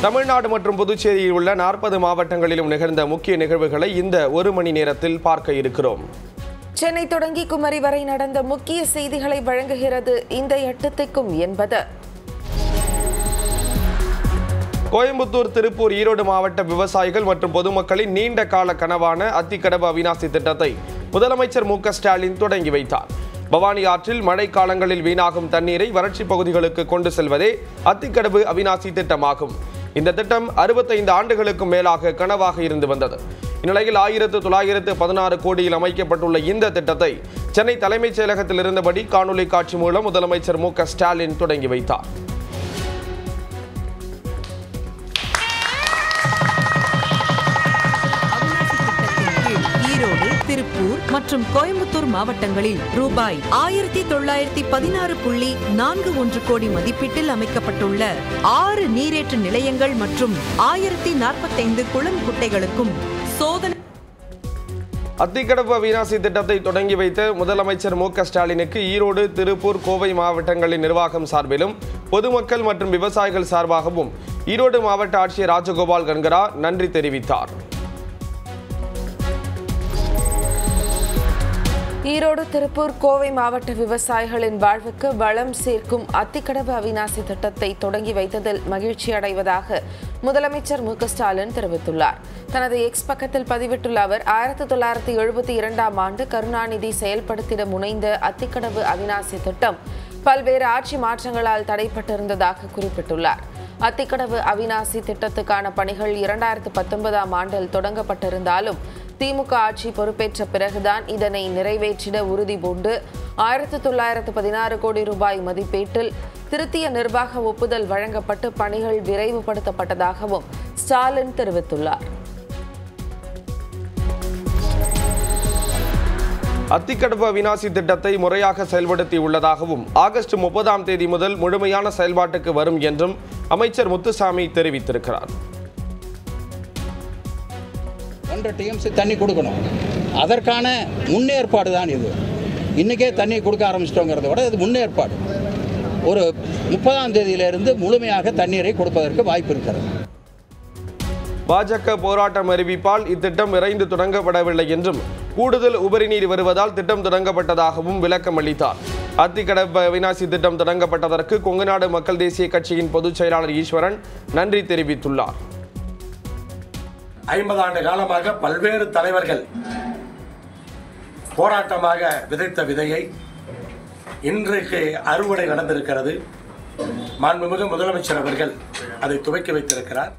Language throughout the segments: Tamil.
தமிழ்நாடு மற்றும் புதுச்சேரியில் உள்ள நாற்பது மாவட்டங்களிலும் நிகழ்ந்த முக்கிய நிகழ்வுகளை இந்த ஒரு மணி நேரத்தில் பார்க்க இருக்கிறோம் சென்னை தொடங்கி குமரி வரை நடந்த முக்கிய செய்திகளை வழங்குகிறது இந்த எட்டத்திற்கும் என்பது கோயம்புத்தூர் திருப்பூர் ஈரோடு மாவட்ட விவசாயிகள் மற்றும் பொதுமக்களின் நீண்ட கால கனவான அத்திக்கடவு அவிநாசி திட்டத்தை முதலமைச்சர் மு க ஸ்டாலின் தொடங்கி வைத்தார் பவானி ஆற்றில் மழை காலங்களில் வீணாகும் தண்ணீரை வறட்சி பகுதிகளுக்கு கொண்டு செல்வதே அத்திக்கடவு அவிநாசி திட்டமாகும் இந்த திட்டம் அறுபத்தைந்து ஆண்டுகளுக்கும் மேலாக கனவாக இருந்து வந்தது இந்நிலையில் ஆயிரத்து தொள்ளாயிரத்து பதினாறு கோடியில் அமைக்கப்பட்டுள்ள இந்த திட்டத்தை சென்னை தலைமைச் செயலகத்தில் இருந்தபடி காணொலி காட்சி மூலம் முதலமைச்சர் மு க ஸ்டாலின் தொடங்கி வைத்தார் அவிநாசி திட்டத்தின் கீழ் ஈரோடு திருப்பூர் மற்றும் கோயம்புத்தூர் மாவட்டங்களில் ரூபாய் ஆயிரத்தி தொள்ளாயிரத்தி பதினாறு புள்ளி நான்கு ஒன்று கோடி மதிப்பீட்டில் அமைக்கப்பட்டுள்ள ஆறு நீரேற்று நிலையங்கள் மற்றும் ஆயிரத்தி நாற்பத்தைந்து குளம் குட்டைகளுக்கும் சோதனை அத்திக்கடவு அவிநாசி திட்டத்தை தொடங்கி வைத்த முதலமைச்சர் மு க ஸ்டாலினுக்கு ஈரோடு திருப்பூர் கோவை மாவட்டங்களின் நிர்வாகம் சார்பிலும் பொதுமக்கள் மற்றும் விவசாயிகள் சார்பாகவும் ஈரோடு மாவட்ட ஆட்சியர் ராஜகோபால் கன்கரா நன்றி தெரிவித்தார் ஈரோடு திருப்பூர் கோவை மாவட்ட விவசாயிகளின் வாழ்வுக்கு வளம் சேர்க்கும் அத்திக்கடவு அவிநாசி திட்டத்தை தொடங்கி வைத்ததில் மகிழ்ச்சி அடைவதாக முதலமைச்சர் மு க ஸ்டாலின் தெரிவித்துள்ளார் தனது எக்ஸ் பக்கத்தில் பதிவிட்டுள்ள அவர் ஆயிரத்தி தொள்ளாயிரத்தி எழுபத்தி இரண்டாம் ஆண்டு கருணாநிதி செயல்படுத்திட முனைந்த அத்திக்கடவு அவிநாசி திட்டம் பல்வேறு ஆட்சி மாற்றங்களால் தடைப்பட்டிருந்ததாக குறிப்பிட்டுள்ளார் அத்திக்கடவு அவிநாசி திட்டத்துக்கான பணிகள் இரண்டாயிரத்து பத்தொன்பதாம் ஆண்டில் தொடங்கப்பட்டிருந்தாலும் திமுக ஆட்சி பொறுப்பேற்ற பிறகுதான் இதனை நிறைவேற்றிட உறுதி பூண்டு ஆயிரத்து தொள்ளாயிரத்து பதினாறு கோடி ரூபாய் மதிப்பீட்டில் திருத்திய நிர்வாக ஒப்புதல் வழங்கப்பட்டு பணிகள் விரைவுபடுத்தப்பட்டதாகவும் ஸ்டாலின் தெரிவித்துள்ளார் அத்திக்கடவு அவிநாசி திட்டத்தை முறையாக செயல்படுத்தி உள்ளதாகவும் ஆகஸ்ட் முப்பதாம் தேதி முதல் முழுமையான செயல்பாட்டுக்கு வரும் என்றும் அமைச்சர் முத்துசாமி தெரிவித்திருக்கிறார் ஒன்றரை டிஎம்சி தண்ணி கொடுக்கணும் அதற்கான முன்னேற்பாடு தான் இது இன்றைக்கே தண்ணி கொடுக்க ஆரம்பிச்சிட்டோங்கிறத விட இது முன்னேற்பாடு ஒரு முப்பதாம் தேதியிலிருந்து முழுமையாக தண்ணீரை கொடுப்பதற்கு வாய்ப்பு இருக்கிறது பாஜக போராட்டம் அறிவிப்பால் இத்திட்டம் விரைந்து தொடங்கப்படவில்லை என்றும் கூடுதல் உபரி நீர் வருவதால் திட்டம் தொடங்கப்பட்டதாகவும் விளக்கம் அளித்தார் அத்திக்கடவு அவிநாசி திட்டம் தொடங்கப்பட்டதற்கு கொங்குநாடு மக்கள் தேசிய கட்சியின் பொதுச் செயலாளர் ஈஸ்வரன் நன்றி தெரிவித்துள்ளார் ஐம்பது ஆண்டு காலமாக பல்வேறு தலைவர்கள் போராட்டமாக விதைத்த விதையை இன்றைக்கு அறுவடை நடந்திருக்கிறது மாண்புமிகு முதலமைச்சர் அவர்கள் அதை துவக்கி வைத்திருக்கிறார்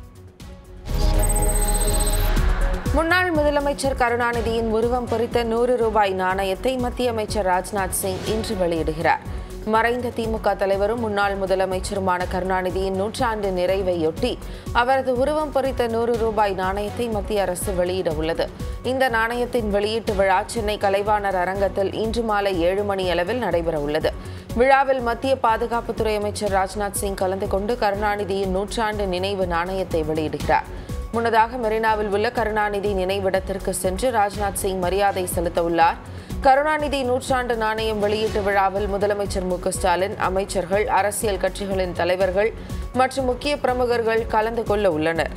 முன்னாள் முதலமைச்சர் கருணாநிதியின் உருவம் பொறித்த நூறு ரூபாய் நாணயத்தை மத்திய அமைச்சர் ராஜ்நாத் சிங் இன்று வெளியிடுகிறார் மறைந்த திமுக தலைவரும் முன்னாள் முதலமைச்சருமான கருணாநிதியின் நூற்றாண்டு நிறைவையொட்டி அவரது உருவம் பொறித்த நூறு ரூபாய் நாணயத்தை மத்திய அரசு வெளியிட உள்ளது இந்த நாணயத்தின் வெளியீட்டு விழா சென்னை கலைவாணர் அரங்கத்தில் இன்று மாலை ஏழு மணி அளவில் நடைபெற உள்ளது விழாவில் மத்திய பாதுகாப்புத்துறை அமைச்சர் ராஜ்நாத் சிங் கலந்து கொண்டு கருணாநிதியின் நூற்றாண்டு நினைவு நாணயத்தை வெளியிடுகிறார் முன்னதாக மெரினாவில் உள்ள கருணாநிதி நினைவிடத்திற்கு சென்று ராஜ்நாத் சிங் மரியாதை செலுத்த உள்ளார் கருணாநிதி நூற்றாண்டு நாணயம் வெளியீட்டு விழாவில் முதலமைச்சர் மு க ஸ்டாலின் அமைச்சர்கள் அரசியல் கட்சிகளின் தலைவர்கள் மற்றும் முக்கிய பிரமுகர்கள் கலந்து கொள்ள உள்ளனர்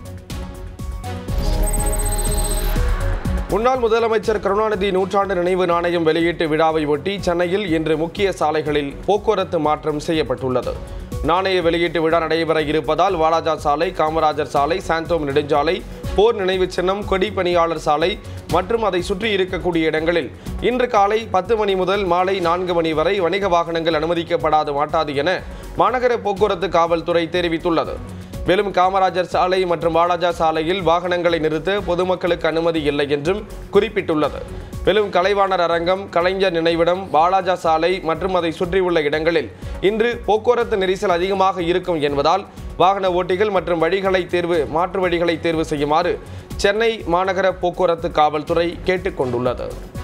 முன்னாள் முதலமைச்சர் கருணாநிதி நூற்றாண்டு நினைவு நாணயம் வெளியீட்டு விழாவை ஒட்டி சென்னையில் இன்று முக்கிய சாலைகளில் போக்குவரத்து மாற்றம் செய்யப்பட்டுள்ளது நாணய வெளியீட்டு விழா நடைபெற இருப்பதால் வாலாஜா சாலை காமராஜர் சாலை சாந்தோம் நெடுஞ்சாலை போர் நினைவு சின்னம் கொடி பணியாளர் சாலை மற்றும் அதை சுற்றி இருக்கக்கூடிய இடங்களில் இன்று காலை பத்து மணி முதல் மாலை நான்கு மணி வரை வணிக வாகனங்கள் அனுமதிக்கப்படாது மாட்டாது என மாநகர போக்குவரத்து காவல்துறை தெரிவித்துள்ளது மேலும் காமராஜர் சாலை மற்றும் வாலாஜா சாலையில் வாகனங்களை நிறுத்த பொதுமக்களுக்கு அனுமதி இல்லை என்றும் குறிப்பிட்டுள்ளது மேலும் கலைவாணர் அரங்கம் கலைஞர் நினைவிடம் வாலாஜா சாலை மற்றும் அதை சுற்றியுள்ள இடங்களில் இன்று போக்குவரத்து நெரிசல் அதிகமாக இருக்கும் என்பதால் வாகன ஓட்டிகள் மற்றும் வழிகளை தேர்வு மாற்று வழிகளை தேர்வு செய்யுமாறு சென்னை மாநகர போக்குவரத்து காவல்துறை கேட்டுக்கொண்டுள்ளது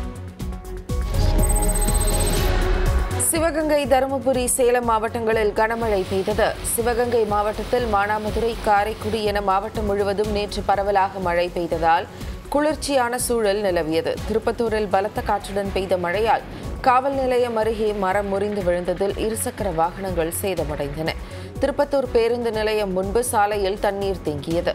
சிவகங்கை தருமபுரி சேலம் மாவட்டங்களில் கனமழை பெய்தது சிவகங்கை மாவட்டத்தில் மானாமதுரை காரைக்குடி என மாவட்டம் முழுவதும் நேற்று பரவலாக மழை பெய்ததால் குளிர்ச்சியான சூழல் நிலவியது திருப்பத்தூரில் பலத்த காற்றுடன் பெய்த மழையால் காவல் நிலையம் அருகே மரம் முறிந்து விழுந்ததில் இருசக்கர வாகனங்கள் சேதமடைந்தன திருப்பத்தூர் பேருந்து நிலையம் முன்பு சாலையில் தண்ணீர் தேங்கியது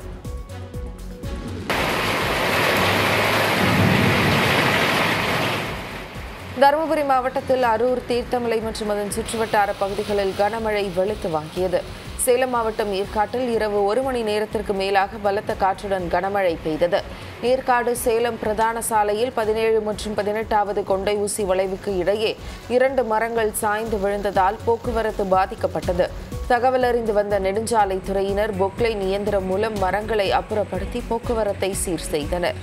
தருமபுரி மாவட்டத்தில் அரூர் தீர்த்தமலை மற்றும் அதன் சுற்றுவட்டார பகுதிகளில் கனமழை வெளுத்து வாங்கியது சேலம் மாவட்டம் ஏற்காட்டில் இரவு ஒரு மணி நேரத்திற்கு மேலாக பலத்த காற்றுடன் கனமழை பெய்தது ஏற்காடு சேலம் பிரதான சாலையில் பதினேழு மற்றும் பதினெட்டாவது கொண்டை ஊசி வளைவுக்கு இடையே இரண்டு மரங்கள் சாய்ந்து விழுந்ததால் போக்குவரத்து பாதிக்கப்பட்டது தகவல் அறிந்து வந்த நெடுஞ்சாலைத்துறையினர் பொக்லைன் இயந்திரம் மூலம் மரங்களை அப்புறப்படுத்தி போக்குவரத்தை சீர் செய்தனர்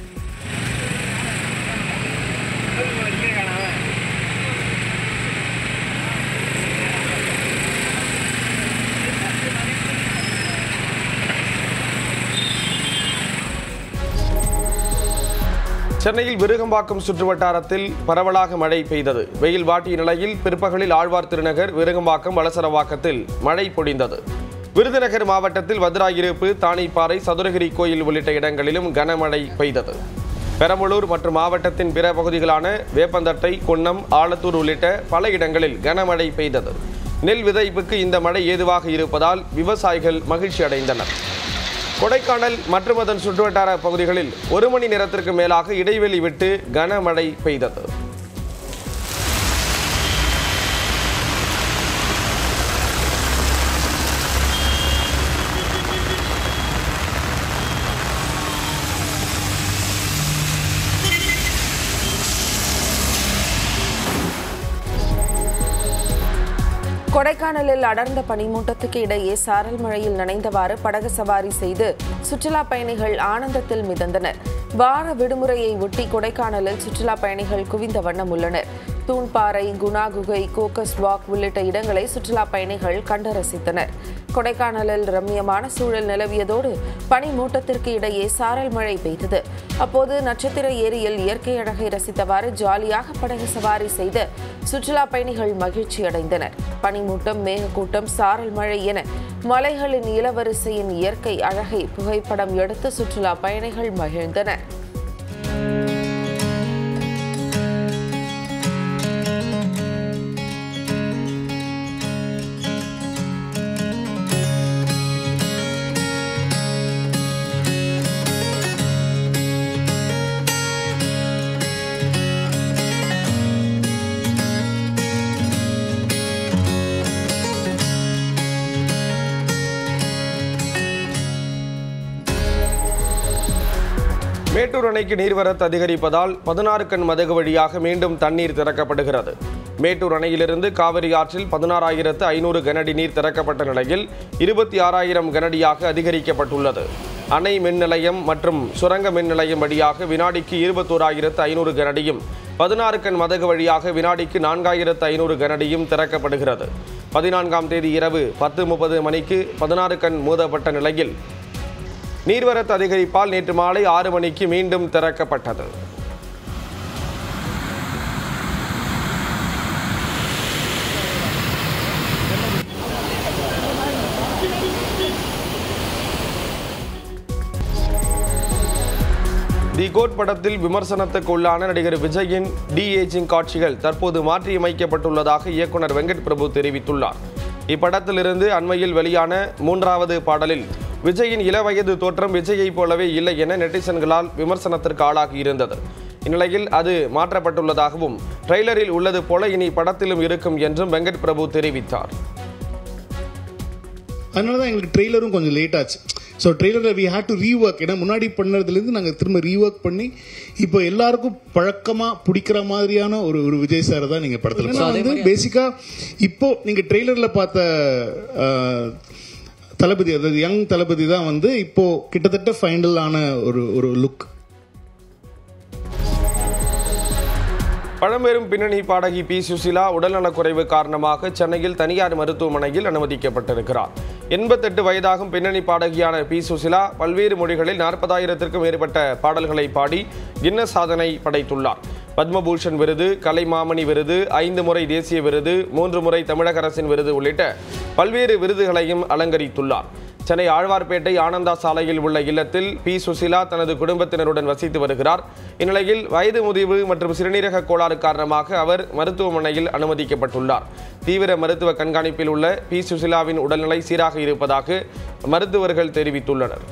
சென்னையில் விருகம்பாக்கம் சுற்றுவட்டாரத்தில் பரவலாக மழை பெய்தது வெயில் வாட்டிய நிலையில் பிற்பகலில் ஆழ்வார் திருநகர் விருகம்பாக்கம் வலசரவாக்கத்தில் மழை பொழிந்தது விருதுநகர் மாவட்டத்தில் வத்ராயிருப்பு தானிப்பாறை சதுரகிரி கோயில் உள்ளிட்ட இடங்களிலும் கனமழை பெய்தது பெரம்பலூர் மற்றும் மாவட்டத்தின் பிற பகுதிகளான வேப்பந்தட்டை குன்னம் ஆலத்தூர் உள்ளிட்ட பல இடங்களில் கனமழை பெய்தது நெல் விதைப்புக்கு இந்த மழை ஏதுவாக இருப்பதால் விவசாயிகள் மகிழ்ச்சி அடைந்தனர் கொடைக்கானல் மற்றும் அதன் சுற்றுவட்டார பகுதிகளில் ஒரு மணி நேரத்திற்கு மேலாக இடைவெளி விட்டு கனமழை பெய்தது கொடைக்கானலில் அடர்ந்த பனிமூட்டத்துக்கு இடையே சாரல் மழையில் நனைந்தவாறு படகு சவாரி செய்து சுற்றுலா பயணிகள் ஆனந்தத்தில் மிதந்தனர் வார விடுமுறையை ஒட்டி கொடைக்கானலில் சுற்றுலா பயணிகள் குவிந்த வண்ணம் உள்ளனர் தூண்பாறை குணா குகை கோக்கஸ் வாக் உள்ளிட்ட இடங்களை சுற்றுலா பயணிகள் கண்டு ரசித்தனர் கொடைக்கானலில் ரம்மியமான சூழல் நிலவியதோடு பனிமூட்டத்திற்கு இடையே சாரல் மழை பெய்தது அப்போது நட்சத்திர ஏரியில் இயற்கை அழகை ரசித்தவாறு ஜாலியாக படகு சவாரி செய்து சுற்றுலா பயணிகள் மகிழ்ச்சி அடைந்தனர் பனிமூட்டம் மேகக்கூட்டம் சாரல் மழை என மலைகளின் இளவரிசையின் இயற்கை அழகை புகைப்படம் எடுத்து சுற்றுலா பயணிகள் மகிழ்ந்தனர் மேட்டூர் அணைக்கு நீர்வரத்து அதிகரிப்பதால் பதினாறு கண் மதகு வழியாக மீண்டும் தண்ணீர் திறக்கப்படுகிறது மேட்டூர் அணையிலிருந்து காவிரி ஆற்றில் பதினாறாயிரத்து ஐநூறு கனஅடி நீர் திறக்கப்பட்ட நிலையில் இருபத்தி ஆறாயிரம் கனஅடியாக அதிகரிக்கப்பட்டுள்ளது அணை மின் நிலையம் மற்றும் சுரங்க மின் நிலையம் வழியாக வினாடிக்கு இருபத்தோராயிரத்து ஐநூறு கனஅடியும் பதினாறு கண் மதகு வழியாக வினாடிக்கு நான்காயிரத்து ஐநூறு கனஅடியும் திறக்கப்படுகிறது பதினான்காம் தேதி இரவு பத்து முப்பது மணிக்கு பதினாறு கண் மூடப்பட்ட நிலையில் நீர்வரத்து அதிகரிப்பால் நேற்று மாலை ஆறு மணிக்கு மீண்டும் திறக்கப்பட்டது தி கோட் படத்தில் விமர்சனத்துக்கு உள்ளான நடிகர் விஜயின் டி ஏஜிங் காட்சிகள் தற்போது மாற்றியமைக்கப்பட்டுள்ளதாக இயக்குனர் வெங்கட் பிரபு தெரிவித்துள்ளார் இப்படத்திலிருந்து அண்மையில் வெளியான மூன்றாவது பாடலில் விஜயின் இளவயது தோற்றம் விஜயைப் போலவே இல்லை என நெட்டிசன்களால் விமர்சனத்திற்கு ஆளாகி இருந்தது இந்நிலையில் அது மாற்றப்பட்டுள்ளதாகவும் ட்ரெய்லரில் உள்ளது போல இனி படத்திலும் இருக்கும் என்றும் வெங்கட் பிரபு தெரிவித்தார் அதனால தான் எங்களுக்கு ட்ரெய்லரும் கொஞ்சம் லேட் ஆச்சு ஸோ ட்ரெய்லரில் வி ஹேட் டு ரீஒர்க் ஏன்னா முன்னாடி பண்ணதுலேருந்து நாங்கள் திரும்ப ரீஒர்க் பண்ணி இப்போ எல்லாருக்கும் பழக்கமாக பிடிக்கிற மாதிரியான ஒரு ஒரு விஜய் சார் தான் நீங்கள் படத்தில் வந்து பேசிக்காக இப்போ நீங்கள் ட்ரெய்லரில் பார்த்த அஹ், தளபதி அதாவது யங் தளபதி தான் வந்து இப்போ கிட்டத்தட்ட ஃபைனலான ஒரு ஒரு லுக் பழம்பெரும் பின்னணி பாடகி பி சுசிலா உடல்நலக்குறைவு காரணமாக சென்னையில் தனியார் மருத்துவமனையில் அனுமதிக்கப்பட்டிருக்கிறார் எண்பத்தெட்டு வயதாகும் பின்னணி பாடகியான பி சுசிலா பல்வேறு மொழிகளில் நாற்பதாயிரத்திற்கும் மேற்பட்ட பாடல்களை பாடி கின்னஸ் சாதனை படைத்துள்ளார் பத்மபூஷன் விருது கலைமாமணி விருது ஐந்து முறை தேசிய விருது மூன்று முறை தமிழக அரசின் விருது உள்ளிட்ட பல்வேறு விருதுகளையும் அலங்கரித்துள்ளார் சென்னை ஆழ்வார்பேட்டை ஆனந்தா சாலையில் உள்ள இல்லத்தில் பி சுசிலா தனது குடும்பத்தினருடன் வசித்து வருகிறார் இந்நிலையில் வயது முதிர்வு மற்றும் சிறுநீரக கோளாறு காரணமாக அவர் மருத்துவமனையில் அனுமதிக்கப்பட்டுள்ளார் தீவிர மருத்துவ கண்காணிப்பில் உள்ள பி சுசிலாவின் உடல்நிலை சீராக இருப்பதாக மருத்துவர்கள் தெரிவித்துள்ளனர்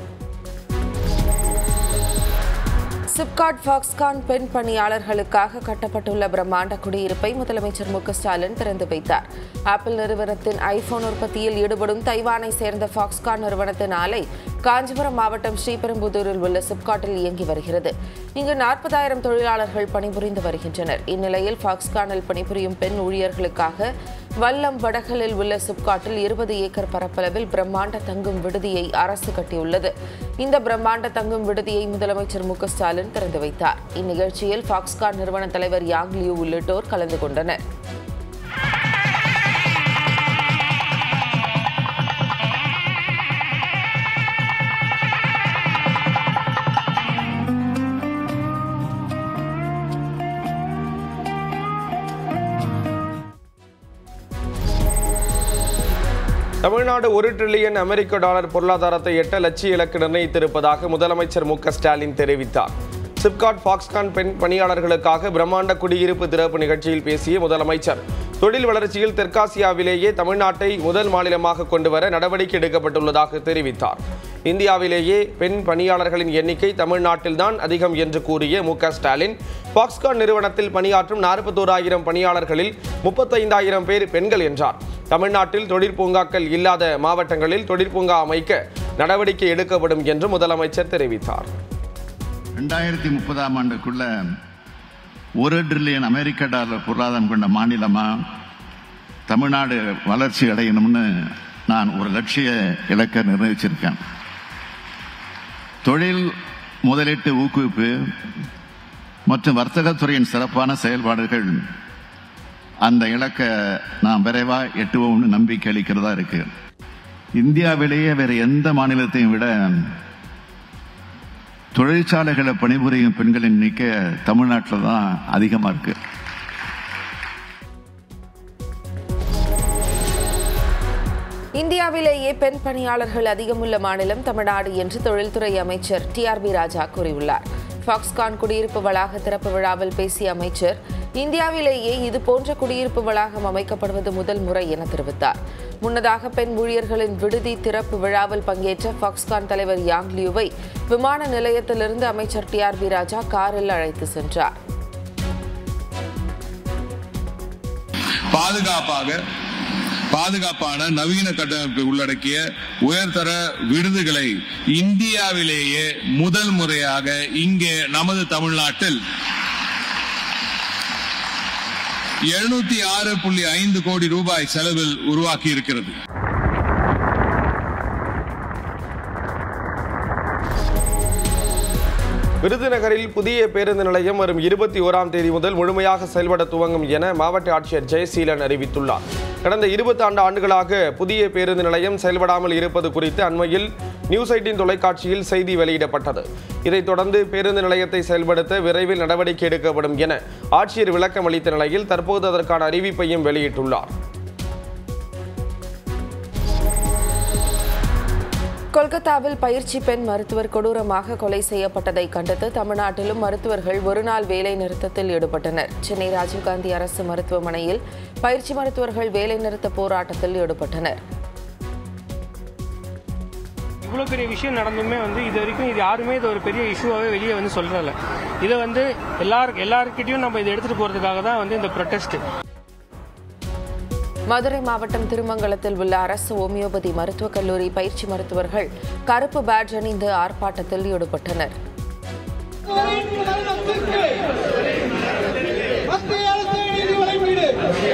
சிப்காட் ஃபாக்ஸ்கான் பெண் பணியாளர்களுக்காக கட்டப்பட்டுள்ள பிரம்மாண்ட குடியிருப்பை முதலமைச்சர் மு க ஸ்டாலின் திறந்து வைத்தார் ஆப்பிள் நிறுவனத்தின் ஐபோன் உற்பத்தியில் ஈடுபடும் தைவானை சேர்ந்த ஃபாக்ஸ்கான் நிறுவனத்தின் ஆலை காஞ்சிபுரம் மாவட்டம் ஸ்ரீபெரும்புதூரில் உள்ள சிப்காட்டில் இயங்கி வருகிறது இங்கு நாற்பதாயிரம் தொழிலாளர்கள் பணிபுரிந்து வருகின்றனர் இந்நிலையில் ஃபாக்ஸ்கானில் பணிபுரியும் பெண் ஊழியர்களுக்காக வல்லம் வடகலில் உள்ள சிப்காட்டில் இருபது ஏக்கர் பரப்பளவில் பிரம்மாண்ட தங்கும் விடுதியை அரசு கட்டியுள்ளது இந்த பிரம்மாண்ட தங்கும் விடுதியை முதலமைச்சர் மு க ஸ்டாலின் திறந்து வைத்தார் இந்நிகழ்ச்சியில் ஃபாக்ஸ்கான் நிறுவன தலைவர் யாங் லியூ உள்ளிட்டோர் கலந்து கொண்டனர் தமிழ்நாடு ஒரு டிரில்லியன் அமெரிக்க டாலர் பொருளாதாரத்தை எட்ட லட்சிய இலக்கு நிர்ணயித்திருப்பதாக முதலமைச்சர் மு க ஸ்டாலின் தெரிவித்தார் சிப்காட் ஃபாக்ஸ்கான் பெண் பணியாளர்களுக்காக பிரம்மாண்ட குடியிருப்பு திறப்பு நிகழ்ச்சியில் பேசிய முதலமைச்சர் தொழில் வளர்ச்சியில் தெற்காசியாவிலேயே தமிழ்நாட்டை முதல் மாநிலமாக கொண்டு வர நடவடிக்கை எடுக்கப்பட்டுள்ளதாக தெரிவித்தார் இந்தியாவிலேயே பெண் பணியாளர்களின் எண்ணிக்கை தமிழ்நாட்டில்தான் அதிகம் என்று கூறிய மு க ஸ்டாலின் ஃபாக்ஸ்கான் நிறுவனத்தில் பணியாற்றும் நாற்பத்தோராயிரம் பணியாளர்களில் முப்பத்தைந்தாயிரம் பேர் பெண்கள் என்றார் தமிழ்நாட்டில் தொழிற்பூங்காக்கள் இல்லாத மாவட்டங்களில் தொழிற்பூங்கா அமைக்க நடவடிக்கை எடுக்கப்படும் என்று முதலமைச்சர் தெரிவித்தார் ரெண்டாயிரத்தி முப்பதாம் ஆண்டுக்குள்ள ஒரு ட்ரில்லியன் அமெரிக்க டாலர் பொருளாதாரம் கொண்ட மாநிலமா தமிழ்நாடு வளர்ச்சி அடையணும்னு நான் ஒரு லட்சிய இலக்கை நிர்ணயிச்சிருக்கேன் தொழில் முதலீட்டு ஊக்குவிப்பு மற்றும் வர்த்தகத்துறையின் சிறப்பான செயல்பாடுகள் அந்த இலக்கை நாம் விரைவா எட்டுவோம்னு நம்பிக்கை அளிக்கிறதா இருக்கு இந்தியாவிலேயே வேற எந்த மாநிலத்தையும் விட தொழிற்சாலைகளை பணிபுரியும் பெண்களின் எண்ணிக்கை தமிழ்நாட்டில் தான் அதிகமாக இருக்கு இந்தியாவிலேயே பெண் பணியாளர்கள் அதிகமுள்ள மாநிலம் தமிழ்நாடு என்று தொழில்துறை அமைச்சர் டிஆர்பி ராஜா கூறியுள்ளார் ஃபாக்ஸ்கான் குடியிருப்பு வளாக திறப்பு விழாவில் பேசிய அமைச்சர் இந்தியாவிலேயே இது போன்ற குடியிருப்பு வளாகம் அமைக்கப்படுவது முதல் முறை என தெரிவித்தார் முன்னதாக பெண் ஊழியர்களின் விடுதி திறப்பு விழாவில் பங்கேற்ற ஃபாக்ஸ்கான் தலைவர் யாங் லியூவை விமான நிலையத்திலிருந்து அமைச்சர் டிஆர்பி ராஜா காரில் அழைத்து சென்றார் பாதுகாப்பாக பாதுகாப்பான நவீன கட்டமைப்பை உள்ளடக்கிய உயர்தர விருதுகளை இந்தியாவிலேயே முதல் முறையாக இங்கே நமது தமிழ்நாட்டில் எழுநூத்தி ஆறு புள்ளி ஐந்து கோடி ரூபாய் செலவில் உருவாக்கி இருக்கிறது விருதுநகரில் புதிய பேருந்து நிலையம் வரும் இருபத்தி ஓராம் தேதி முதல் முழுமையாக செயல்பட துவங்கும் என மாவட்ட ஆட்சியர் ஜெயசீலன் அறிவித்துள்ளார் கடந்த இருபத்தாண்டு ஆண்டுகளாக புதிய பேருந்து நிலையம் செயல்படாமல் இருப்பது குறித்து அண்மையில் நியூஸ் எயிட்டின் தொலைக்காட்சியில் செய்தி வெளியிடப்பட்டது இதைத் தொடர்ந்து பேருந்து நிலையத்தை செயல்படுத்த விரைவில் நடவடிக்கை எடுக்கப்படும் என ஆட்சியர் விளக்கம் அளித்த நிலையில் தற்போது அதற்கான அறிவிப்பையும் வெளியிட்டுள்ளார் கொல்கத்தாவில் பயிற்சி பெண் மருத்துவர் கொடூரமாக கொலை செய்யப்பட்டதை கண்டித்து தமிழ்நாட்டிலும் மருத்துவர்கள் ஒருநாள் வேலை நிறுத்தத்தில் ஈடுபட்டனர் சென்னை ராஜீவ்காந்தி அரசு மருத்துவமனையில் பயிற்சி மருத்துவர்கள் வேலை நிறுத்த போராட்டத்தில் ஈடுபட்டனர் இவ்வளோ பெரிய விஷயம் நடந்துமே வந்து இது வரைக்கும் இது யாருமே இது ஒரு பெரிய இஷ்யூவாகவே வெளியே வந்து சொல்றதில்ல இதை வந்து எல்லார் எல்லாருக்கிட்டையும் நம்ம இதை எடுத்துட்டு போறதுக்காக தான் வந்து இந்த ப்ரொட்டஸ்ட் மதுரை மாவட்டம் திருமங்கலத்தில் உள்ள அரசு ஹோமியோபதி மருத்துவக் கல்லூரி பயிற்சி மருத்துவர்கள் கருப்பு பேட்ஜ் அணிந்து ஆர்ப்பாட்டத்தில் ஈடுபட்டனர் மத்திய அரசு நீதி வழங்கிடு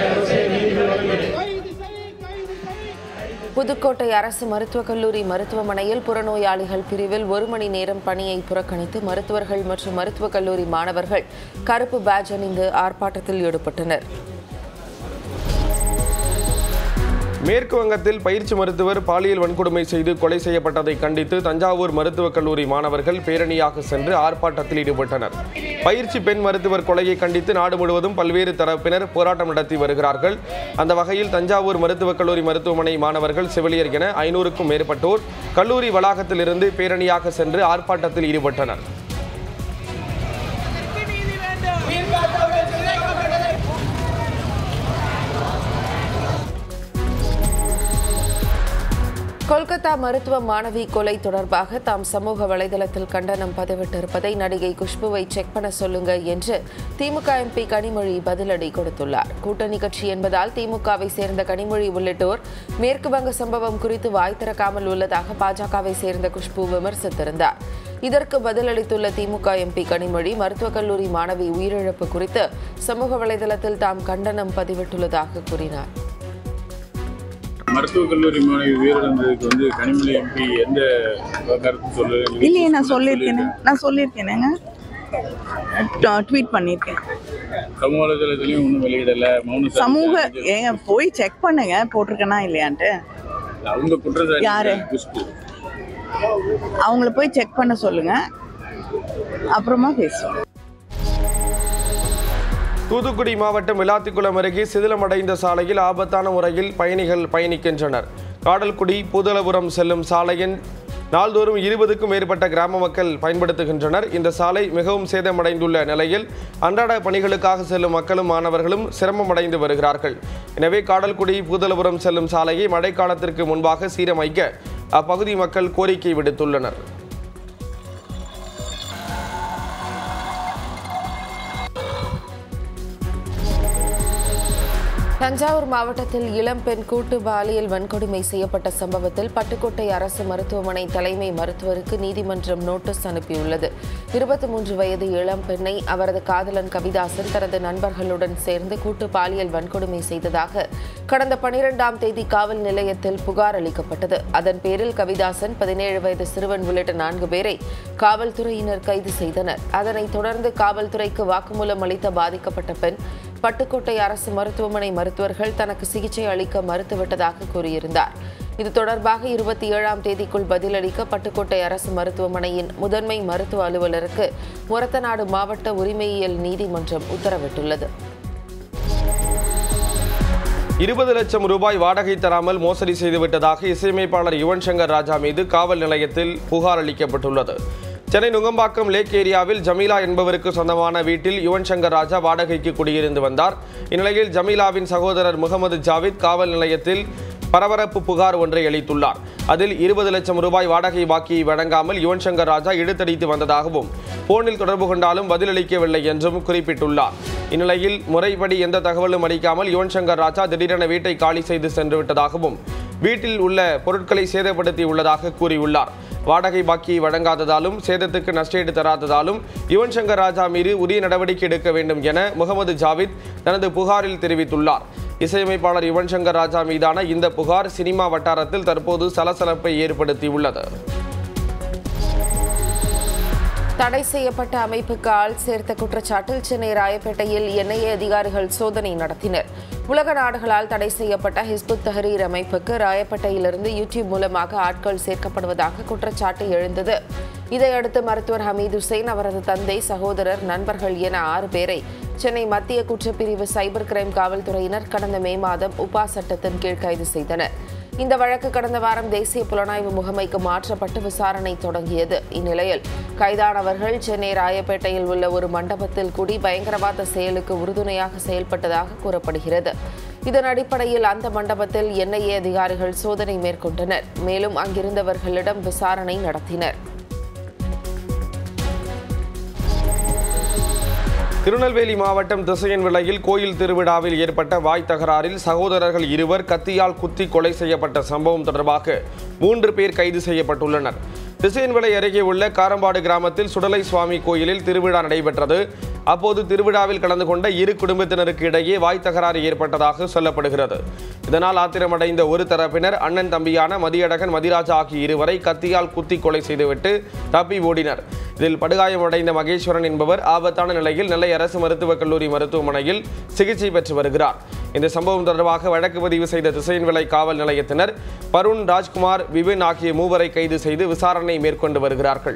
புதுக்கோட்டை அரசு மருத்துவக் கல்லூரி மருத்துவமனையில் புறநோயாளிகள் பிரிவில் ஒரு மணி நேரம் பணியை புறக்கணித்து மருத்துவர்கள் மற்றும் மருத்துவக் கல்லூரி மாணவர்கள் கருப்பு பேட்ஜ் அணிந்து ஆர்ப்பாட்டத்தில் ஈடுபட்டனர் மேற்கு வங்கத்தில் பயிற்சி மருத்துவர் பாலியல் வன்கொடுமை செய்து கொலை செய்யப்பட்டதை கண்டித்து தஞ்சாவூர் மருத்துவக் கல்லூரி மாணவர்கள் பேரணியாக சென்று ஆர்ப்பாட்டத்தில் ஈடுபட்டனர் பயிற்சி பெண் மருத்துவர் கொலையை கண்டித்து நாடு முழுவதும் பல்வேறு தரப்பினர் போராட்டம் நடத்தி வருகிறார்கள் அந்த வகையில் தஞ்சாவூர் மருத்துவக் கல்லூரி மருத்துவமனை மாணவர்கள் செவிலியர் என ஐநூறுக்கும் மேற்பட்டோர் கல்லூரி வளாகத்திலிருந்து பேரணியாக சென்று ஆர்ப்பாட்டத்தில் ஈடுபட்டனர் கொல்கத்தா மருத்துவ மாணவி கொலை தொடர்பாக தாம் சமூக வலைதளத்தில் கண்டனம் பதிவிட்டிருப்பதை நடிகை குஷ்புவை செக் பண்ண சொல்லுங்க என்று திமுக எம்பி கனிமொழி பதிலடி கொடுத்துள்ளார் கூட்டணி கட்சி என்பதால் திமுகவை சேர்ந்த கனிமொழி உள்ளிட்டோர் மேற்கு வங்க சம்பவம் குறித்து வாய் திறக்காமல் உள்ளதாக பாஜகவை சேர்ந்த குஷ்பு விமர்சித்திருந்தார் இதற்கு பதிலளித்துள்ள திமுக எம்பி கனிமொழி மருத்துவக் கல்லூரி மாணவி உயிரிழப்பு குறித்து சமூக வலைதளத்தில் தாம் கண்டனம் பதிவிட்டுள்ளதாக கூறினார் மருத்துவக் கல்லூரி மாணவி உயிரிழந்ததுக்கு வந்து கனிமொழி எம்பி எந்த கருத்து சொல்லல இல்லையே நான் சொல்லியிருக்கேனே நான் சொல்லியிருக்கேனேங்க ட்வீட் பண்ணியிருக்கேன் சமூக வலைதளத்திலையும் ஒன்றும் வெளியிடல மௌன சாதி- சமூக ஏங்க போய் செக் பண்ணுங்க போட்டிருக்கேனா இல்லையான்ட்டு அவங்க குற்றச்சாட்டு யாரு? குஷ்பு அவங்கள போய் செக் பண்ண சொல்லுங்க அப்புறமா பேசுவோம் தூத்துக்குடி மாவட்டம் விளாத்திக்குளம் அருகே சிதிலமடைந்த சாலையில் ஆபத்தான முறையில் பயணிகள் பயணிக்கின்றனர் காடல்குடி பூதலபுரம் செல்லும் சாலையின் நாள்தோறும் இருபதுக்கும் மேற்பட்ட கிராம மக்கள் பயன்படுத்துகின்றனர் இந்த சாலை மிகவும் சேதமடைந்துள்ள நிலையில் அன்றாட பணிகளுக்காக செல்லும் மக்களும் மாணவர்களும் சிரமமடைந்து வருகிறார்கள் எனவே காடல்குடி பூதலபுரம் செல்லும் சாலையை மழைக்காலத்திற்கு முன்பாக சீரமைக்க அப்பகுதி மக்கள் கோரிக்கை விடுத்துள்ளனர் தஞ்சாவூர் மாவட்டத்தில் இளம்பெண் கூட்டு பாலியல் வன்கொடுமை செய்யப்பட்ட சம்பவத்தில் பட்டுக்கோட்டை அரசு மருத்துவமனை தலைமை மருத்துவருக்கு நீதிமன்றம் நோட்டீஸ் அனுப்பியுள்ளது இருபத்தி மூன்று வயது இளம்பெண்ணை அவரது காதலன் கவிதாசன் தனது நண்பர்களுடன் சேர்ந்து கூட்டு பாலியல் வன்கொடுமை செய்ததாக கடந்த பனிரெண்டாம் தேதி காவல் நிலையத்தில் புகார் அளிக்கப்பட்டது அதன் பேரில் கவிதாசன் பதினேழு வயது சிறுவன் உள்ளிட்ட நான்கு பேரை காவல்துறையினர் கைது செய்தனர் அதனைத் தொடர்ந்து காவல்துறைக்கு வாக்குமூலம் அளித்த பாதிக்கப்பட்ட பெண் பட்டுக்கோட்டை அரசு மருத்துவமனை மருத்துவர்கள் தனக்கு சிகிச்சை அளிக்க மறுத்துவிட்டதாக கூறியிருந்தார் இது தொடர்பாக இருபத்தி ஏழாம் தேதிக்குள் பதிலளிக்க பட்டுக்கோட்டை அரசு மருத்துவமனையின் முதன்மை மருத்துவ அலுவலருக்கு முரத்தநாடு மாவட்ட உரிமையியல் நீதிமன்றம் உத்தரவிட்டுள்ளது இருபது லட்சம் ரூபாய் வாடகை தராமல் மோசடி செய்துவிட்டதாக இசையமைப்பாளர் யுவன் சங்கர் ராஜா மீது காவல் நிலையத்தில் புகார் அளிக்கப்பட்டுள்ளது சென்னை நுங்கம்பாக்கம் லேக் ஏரியாவில் ஜமீலா என்பவருக்கு சொந்தமான வீட்டில் யுவன் சங்கர் ராஜா வாடகைக்கு குடியிருந்து வந்தார் இந்நிலையில் ஜமீலாவின் சகோதரர் முகமது ஜாவித் காவல் நிலையத்தில் பரபரப்பு புகார் ஒன்றை அளித்துள்ளார் அதில் இருபது லட்சம் ரூபாய் வாடகை பாக்கியை வழங்காமல் யுவன் சங்கர் ராஜா இழுத்தடித்து வந்ததாகவும் போனில் தொடர்பு கொண்டாலும் பதிலளிக்கவில்லை என்றும் குறிப்பிட்டுள்ளார் இந்நிலையில் முறைப்படி எந்த தகவலும் அளிக்காமல் யுவன் சங்கர் ராஜா திடீரென வீட்டை காலி செய்து சென்று விட்டதாகவும் வீட்டில் உள்ள பொருட்களை சேதப்படுத்தி உள்ளதாக கூறியுள்ளார் வாடகை பாக்கியை வழங்காததாலும் சேதத்துக்கு நஷ்டஈடு தராததாலும் யுவன் சங்கர் ராஜா மீது உரிய நடவடிக்கை எடுக்க வேண்டும் என முகமது ஜாவித் தனது புகாரில் தெரிவித்துள்ளார் இசையமைப்பாளர் யுவன் சங்கர் ராஜா மீதான இந்த புகார் சினிமா வட்டாரத்தில் தற்போது சலசலப்பை ஏற்படுத்தியுள்ளது தடை செய்யப்பட்ட அமைப்புக்கு ஆள் சேர்த்த குற்றச்சாட்டில் சென்னை ராயப்பேட்டையில் என்ஐஏ அதிகாரிகள் சோதனை நடத்தினர் உலக நாடுகளால் தடை செய்யப்பட்ட ஹிஸ்புத் தஹரீர் அமைப்புக்கு ராயப்பேட்டையிலிருந்து யூடியூப் மூலமாக ஆட்கள் சேர்க்கப்படுவதாக குற்றச்சாட்டு எழுந்தது இதையடுத்து மருத்துவர் ஹமீது ஹுசைன் அவரது தந்தை சகோதரர் நண்பர்கள் என ஆறு பேரை சென்னை மத்திய குற்றப்பிரிவு சைபர் கிரைம் காவல்துறையினர் கடந்த மே மாதம் உபா சட்டத்தின் கீழ் கைது செய்தனர் இந்த வழக்கு கடந்த வாரம் தேசிய புலனாய்வு முகமைக்கு மாற்றப்பட்டு விசாரணை தொடங்கியது இந்நிலையில் கைதானவர்கள் சென்னை ராயப்பேட்டையில் உள்ள ஒரு மண்டபத்தில் கூடி பயங்கரவாத செயலுக்கு உறுதுணையாக செயல்பட்டதாக கூறப்படுகிறது இதன் அடிப்படையில் அந்த மண்டபத்தில் என்ஐஏ அதிகாரிகள் சோதனை மேற்கொண்டனர் மேலும் அங்கிருந்தவர்களிடம் விசாரணை நடத்தினர் திருநெல்வேலி மாவட்டம் திசையன் விலையில் கோயில் திருவிழாவில் ஏற்பட்ட வாய் தகராறில் சகோதரர்கள் இருவர் கத்தியால் குத்தி கொலை செய்யப்பட்ட சம்பவம் தொடர்பாக மூன்று பேர் கைது செய்யப்பட்டுள்ளனர் திசையன்விளை அருகே உள்ள காரம்பாடு கிராமத்தில் சுடலை சுவாமி கோயிலில் திருவிழா நடைபெற்றது அப்போது திருவிழாவில் கலந்து கொண்ட இரு குடும்பத்தினருக்கு இடையே வாய் தகராறு ஏற்பட்டதாக சொல்லப்படுகிறது இதனால் ஆத்திரமடைந்த ஒரு தரப்பினர் அண்ணன் தம்பியான மதியழகன் மதிராஜா ஆகிய இருவரை கத்தியால் குத்தி கொலை செய்துவிட்டு தப்பி ஓடினர் இதில் படுகாயமடைந்த மகேஸ்வரன் என்பவர் ஆபத்தான நிலையில் நெல்லை அரசு மருத்துவக் கல்லூரி மருத்துவமனையில் சிகிச்சை பெற்று வருகிறார் இந்த சம்பவம் தொடர்பாக வழக்கு பதிவு செய்த திசையன்விளை காவல் நிலையத்தினர் பருண் ராஜ்குமார் விபின் ஆகிய மூவரை கைது செய்து விசாரணை மேற்கொண்டு வருகிறார்கள்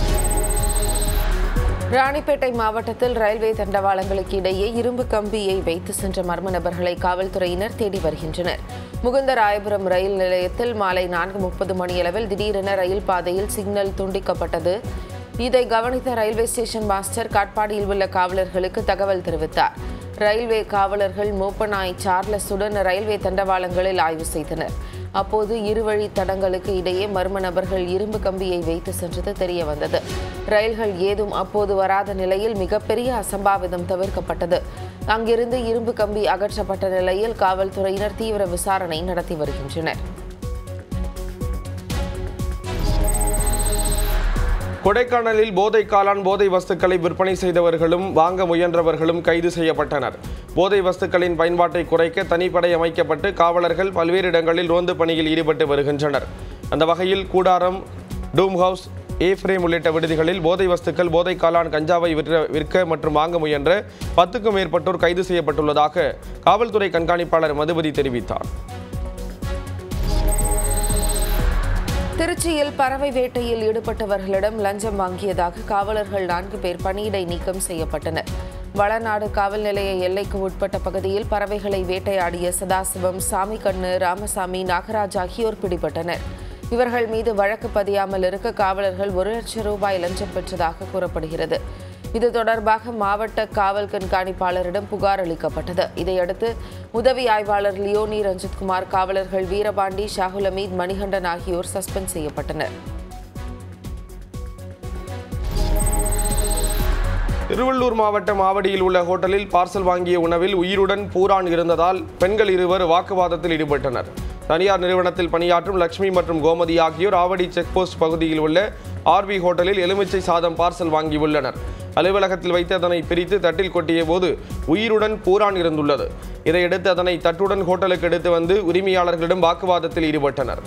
ராணிப்பேட்டை மாவட்டத்தில் ரயில்வே தண்டவாளங்களுக்கு இடையே இரும்பு கம்பியை வைத்து சென்ற மர்ம நபர்களை காவல்துறையினர் தேடி வருகின்றனர் முகுந்தராயபுரம் ரயில் நிலையத்தில் மாலை நான்கு முப்பது மணியளவில் திடீரென ரயில் பாதையில் சிக்னல் துண்டிக்கப்பட்டது இதை கவனித்த ரயில்வே ஸ்டேஷன் மாஸ்டர் காட்பாடியில் உள்ள காவலர்களுக்கு தகவல் தெரிவித்தார் ரயில்வே காவலர்கள் மூப்பனாய் சார்லஸுடன் ரயில்வே தண்டவாளங்களில் ஆய்வு செய்தனர் அப்போது இருவழி தடங்களுக்கு இடையே மர்ம நபர்கள் இரும்பு கம்பியை வைத்து சென்றது தெரிய வந்தது ரயில்கள் ஏதும் அப்போது வராத நிலையில் மிகப்பெரிய அசம்பாவிதம் தவிர்க்கப்பட்டது அங்கிருந்து இரும்பு கம்பி அகற்றப்பட்ட நிலையில் காவல்துறையினர் தீவிர விசாரணை நடத்தி வருகின்றனர் கொடைக்கானலில் போதை காளான் போதை வஸ்துக்களை விற்பனை செய்தவர்களும் வாங்க முயன்றவர்களும் கைது செய்யப்பட்டனர் போதை வஸ்துக்களின் பயன்பாட்டை குறைக்க தனிப்படை அமைக்கப்பட்டு காவலர்கள் பல்வேறு இடங்களில் ரோந்து பணியில் ஈடுபட்டு வருகின்றனர் அந்த வகையில் கூடாரம் டூம் ஹவுஸ் ஏ ஃப்ரேம் உள்ளிட்ட விடுதிகளில் போதை வஸ்துக்கள் போதை காளான் கஞ்சாவை விற்ற விற்க மற்றும் வாங்க முயன்ற பத்துக்கும் மேற்பட்டோர் கைது செய்யப்பட்டுள்ளதாக காவல்துறை கண்காணிப்பாளர் மதுபதி தெரிவித்தார் திருச்சியில் பறவை வேட்டையில் ஈடுபட்டவர்களிடம் லஞ்சம் வாங்கியதாக காவலர்கள் நான்கு பேர் பணியிடை நீக்கம் செய்யப்பட்டனர் வளநாடு காவல் நிலைய எல்லைக்கு உட்பட்ட பகுதியில் பறவைகளை வேட்டையாடிய சதாசிவம் சாமிக்கண்ணு ராமசாமி நாகராஜ் ஆகியோர் பிடிபட்டனர் இவர்கள் மீது வழக்கு பதியாமல் இருக்க காவலர்கள் ஒரு லட்சம் ரூபாய் லஞ்சம் பெற்றதாக கூறப்படுகிறது இது தொடர்பாக மாவட்ட காவல் கண்காணிப்பாளரிடம் புகார் அளிக்கப்பட்டது இதையடுத்து உதவி ஆய்வாளர் லியோனி ரஞ்சித்குமார் காவலர்கள் வீரபாண்டி ஷாகுல் அமீத் மணிகண்டன் ஆகியோர் சஸ்பெண்ட் செய்யப்பட்டனர் திருவள்ளூர் மாவட்டம் ஆவடியில் உள்ள ஹோட்டலில் பார்சல் வாங்கிய உணவில் உயிருடன் பூரான் இருந்ததால் பெண்கள் இருவர் வாக்குவாதத்தில் ஈடுபட்டனர் தனியார் நிறுவனத்தில் பணியாற்றும் லட்சுமி மற்றும் கோமதி ஆகியோர் ஆவடி செக் போஸ்ட் பகுதியில் உள்ள ஆர்வி ஹோட்டலில் எலுமிச்சை சாதம் பார்சல் வாங்கியுள்ளனர் அலுவலகத்தில் வைத்து அதனை பிரித்து தட்டில் கொட்டிய போது உயிருடன் பூரான் இருந்துள்ளது இதையடுத்து அதனை தட்டுடன் ஹோட்டலுக்கு எடுத்து வந்து உரிமையாளர்களிடம் வாக்குவாதத்தில் ஈடுபட்டனர்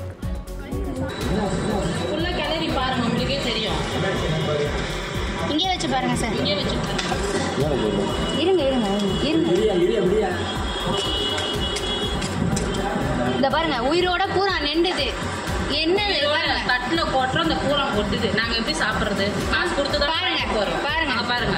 உள்ள கிளறி பாருங்க உங்களுக்கே தெரியும் இங்கே வச்சு பாருங்க சார் இங்கே வச்சு இருங்க இருங்க இருங்க இந்த பாருங்க உயிரோட பூரா நெண்டுது என்னது பாருங்க தட்டுல போட்டுறோம் அந்த பூரம் கொட்டுது நாங்க எப்படி சாப்பிடுறது காசு கொடுத்து தான் பாருங்க, போறோம் பாருங்க. அங்க பாருங்க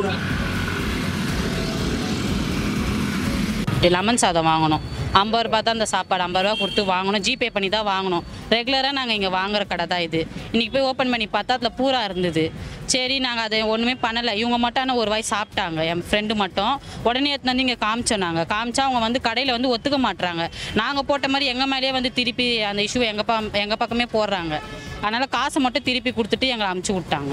லெமன் சாதம் வாங்கணும் ஐம்பது ரூபா தான் அந்த சாப்பாடு ஐம்பது ரூபா கொடுத்து வாங்கணும் ஜிபே பண்ணி தான் வாங்கணும் ரெகுலராக நாங்கள் இங்கே வாங்குற கடை தான் இது இன்றைக்கி போய் ஓப்பன் பண்ணி பார்த்தா அதில் பூரா இருந்தது சரி நாங்கள் அதை ஒன்றுமே பண்ணலை இவங்க மட்டும் ஆனால் ஒரு வாய் சாப்பிட்டாங்க என் ஃப்ரெண்டு மட்டும் உடனே எடுத்துன்னு வந்து இங்கே காமிச்சோம் நாங்கள் காமிச்சா அவங்க வந்து கடையில் வந்து ஒத்துக்க மாட்றாங்க நாங்கள் போட்ட மாதிரி எங்கள் மேலேயே வந்து திருப்பி அந்த இஷ்யூ எங்கள் பா எங்கள் பக்கமே போடுறாங்க அதனால் காசை மட்டும் திருப்பி கொடுத்துட்டு எங்களை அமுச்சு விட்டாங்க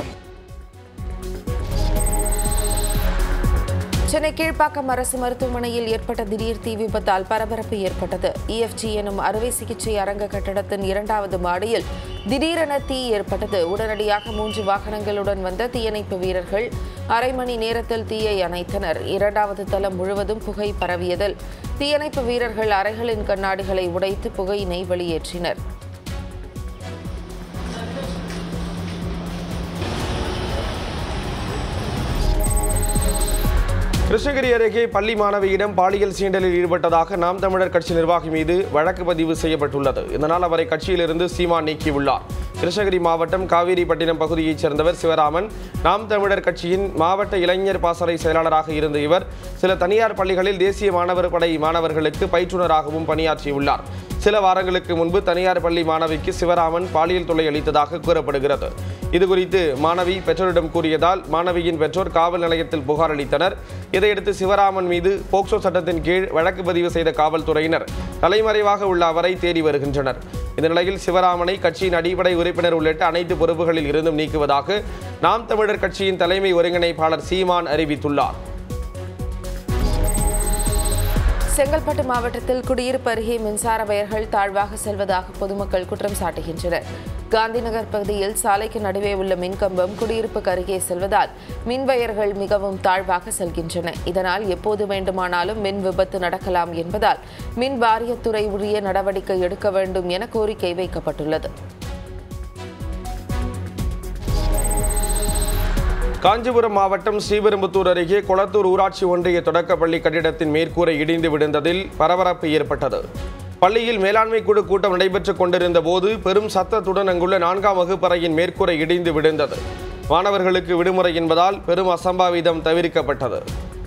சென்னை கீழ்ப்பாக்கம் அரசு மருத்துவமனையில் ஏற்பட்ட திடீர் தீ விபத்தால் பரபரப்பு ஏற்பட்டது இஎஃப்ஜி எனும் அறுவை சிகிச்சை அரங்க கட்டடத்தின் இரண்டாவது மாடியில் திடீரென தீ ஏற்பட்டது உடனடியாக மூன்று வாகனங்களுடன் வந்த தீயணைப்பு வீரர்கள் அரை மணி நேரத்தில் தீயை அணைத்தனர் இரண்டாவது தளம் முழுவதும் புகை பரவியதில் தீயணைப்பு வீரர்கள் அறைகளின் கண்ணாடிகளை உடைத்து புகையினை வெளியேற்றினர் கிருஷ்ணகிரி அருகே பள்ளி மாணவியிடம் பாலியல் சீண்டலில் ஈடுபட்டதாக நாம் தமிழர் கட்சி நிர்வாகி மீது வழக்கு பதிவு செய்யப்பட்டுள்ளது இதனால் அவரை கட்சியிலிருந்து சீமான் நீக்கியுள்ளார் கிருஷ்ணகிரி மாவட்டம் காவேரிப்பட்டினம் பகுதியைச் சேர்ந்தவர் சிவராமன் நாம் தமிழர் கட்சியின் மாவட்ட இளைஞர் பாசறை செயலாளராக இருந்த இவர் சில தனியார் பள்ளிகளில் தேசிய மாணவர் படை மாணவர்களுக்கு பயிற்றுனராகவும் பணியாற்றியுள்ளார் சில வாரங்களுக்கு முன்பு தனியார் பள்ளி மாணவிக்கு சிவராமன் பாலியல் தொல்லை அளித்ததாக கூறப்படுகிறது இதுகுறித்து மாணவி பெற்றோரிடம் கூறியதால் மாணவியின் பெற்றோர் காவல் நிலையத்தில் புகார் அளித்தனர் இதையடுத்து சிவராமன் மீது போக்சோ சட்டத்தின் கீழ் வழக்கு பதிவு செய்த காவல்துறையினர் தலைமறைவாக உள்ள அவரை தேடி வருகின்றனர் இந்த நிலையில் சிவராமனை கட்சியின் அடிப்படை உறுப்பினர் உள்ளிட்ட அனைத்து பொறுப்புகளில் இருந்தும் நீக்குவதாக நாம் தமிழர் கட்சியின் தலைமை ஒருங்கிணைப்பாளர் சீமான் அறிவித்துள்ளார் செங்கல்பட்டு மாவட்டத்தில் குடியிருப்பு அருகே மின்சார வயர்கள் தாழ்வாக செல்வதாக பொதுமக்கள் குற்றம் சாட்டுகின்றனர் காந்திநகர் பகுதியில் சாலைக்கு நடுவே உள்ள மின்கம்பம் குடியிருப்புக்கு அருகே செல்வதால் மின் வயர்கள் மிகவும் தாழ்வாக செல்கின்றன இதனால் எப்போது வேண்டுமானாலும் மின் விபத்து நடக்கலாம் என்பதால் மின் வாரியத்துறை உரிய நடவடிக்கை எடுக்க வேண்டும் என கோரிக்கை வைக்கப்பட்டுள்ளது காஞ்சிபுரம் மாவட்டம் ஸ்ரீபெரும்புத்தூர் அருகே கொளத்தூர் ஊராட்சி ஒன்றிய தொடக்கப்பள்ளி கட்டிடத்தின் மேற்கூரை இடிந்து விழுந்ததில் பரபரப்பு ஏற்பட்டது பள்ளியில் மேலாண்மை குழு கூட்டம் நடைபெற்றுக் கொண்டிருந்த போது பெரும் சத்தத்துடன் அங்குள்ள நான்காம் வகுப்பறையின் மேற்கூரை இடிந்து விழுந்தது மாணவர்களுக்கு விடுமுறை என்பதால் பெரும் அசம்பாவிதம் தவிர்க்கப்பட்டது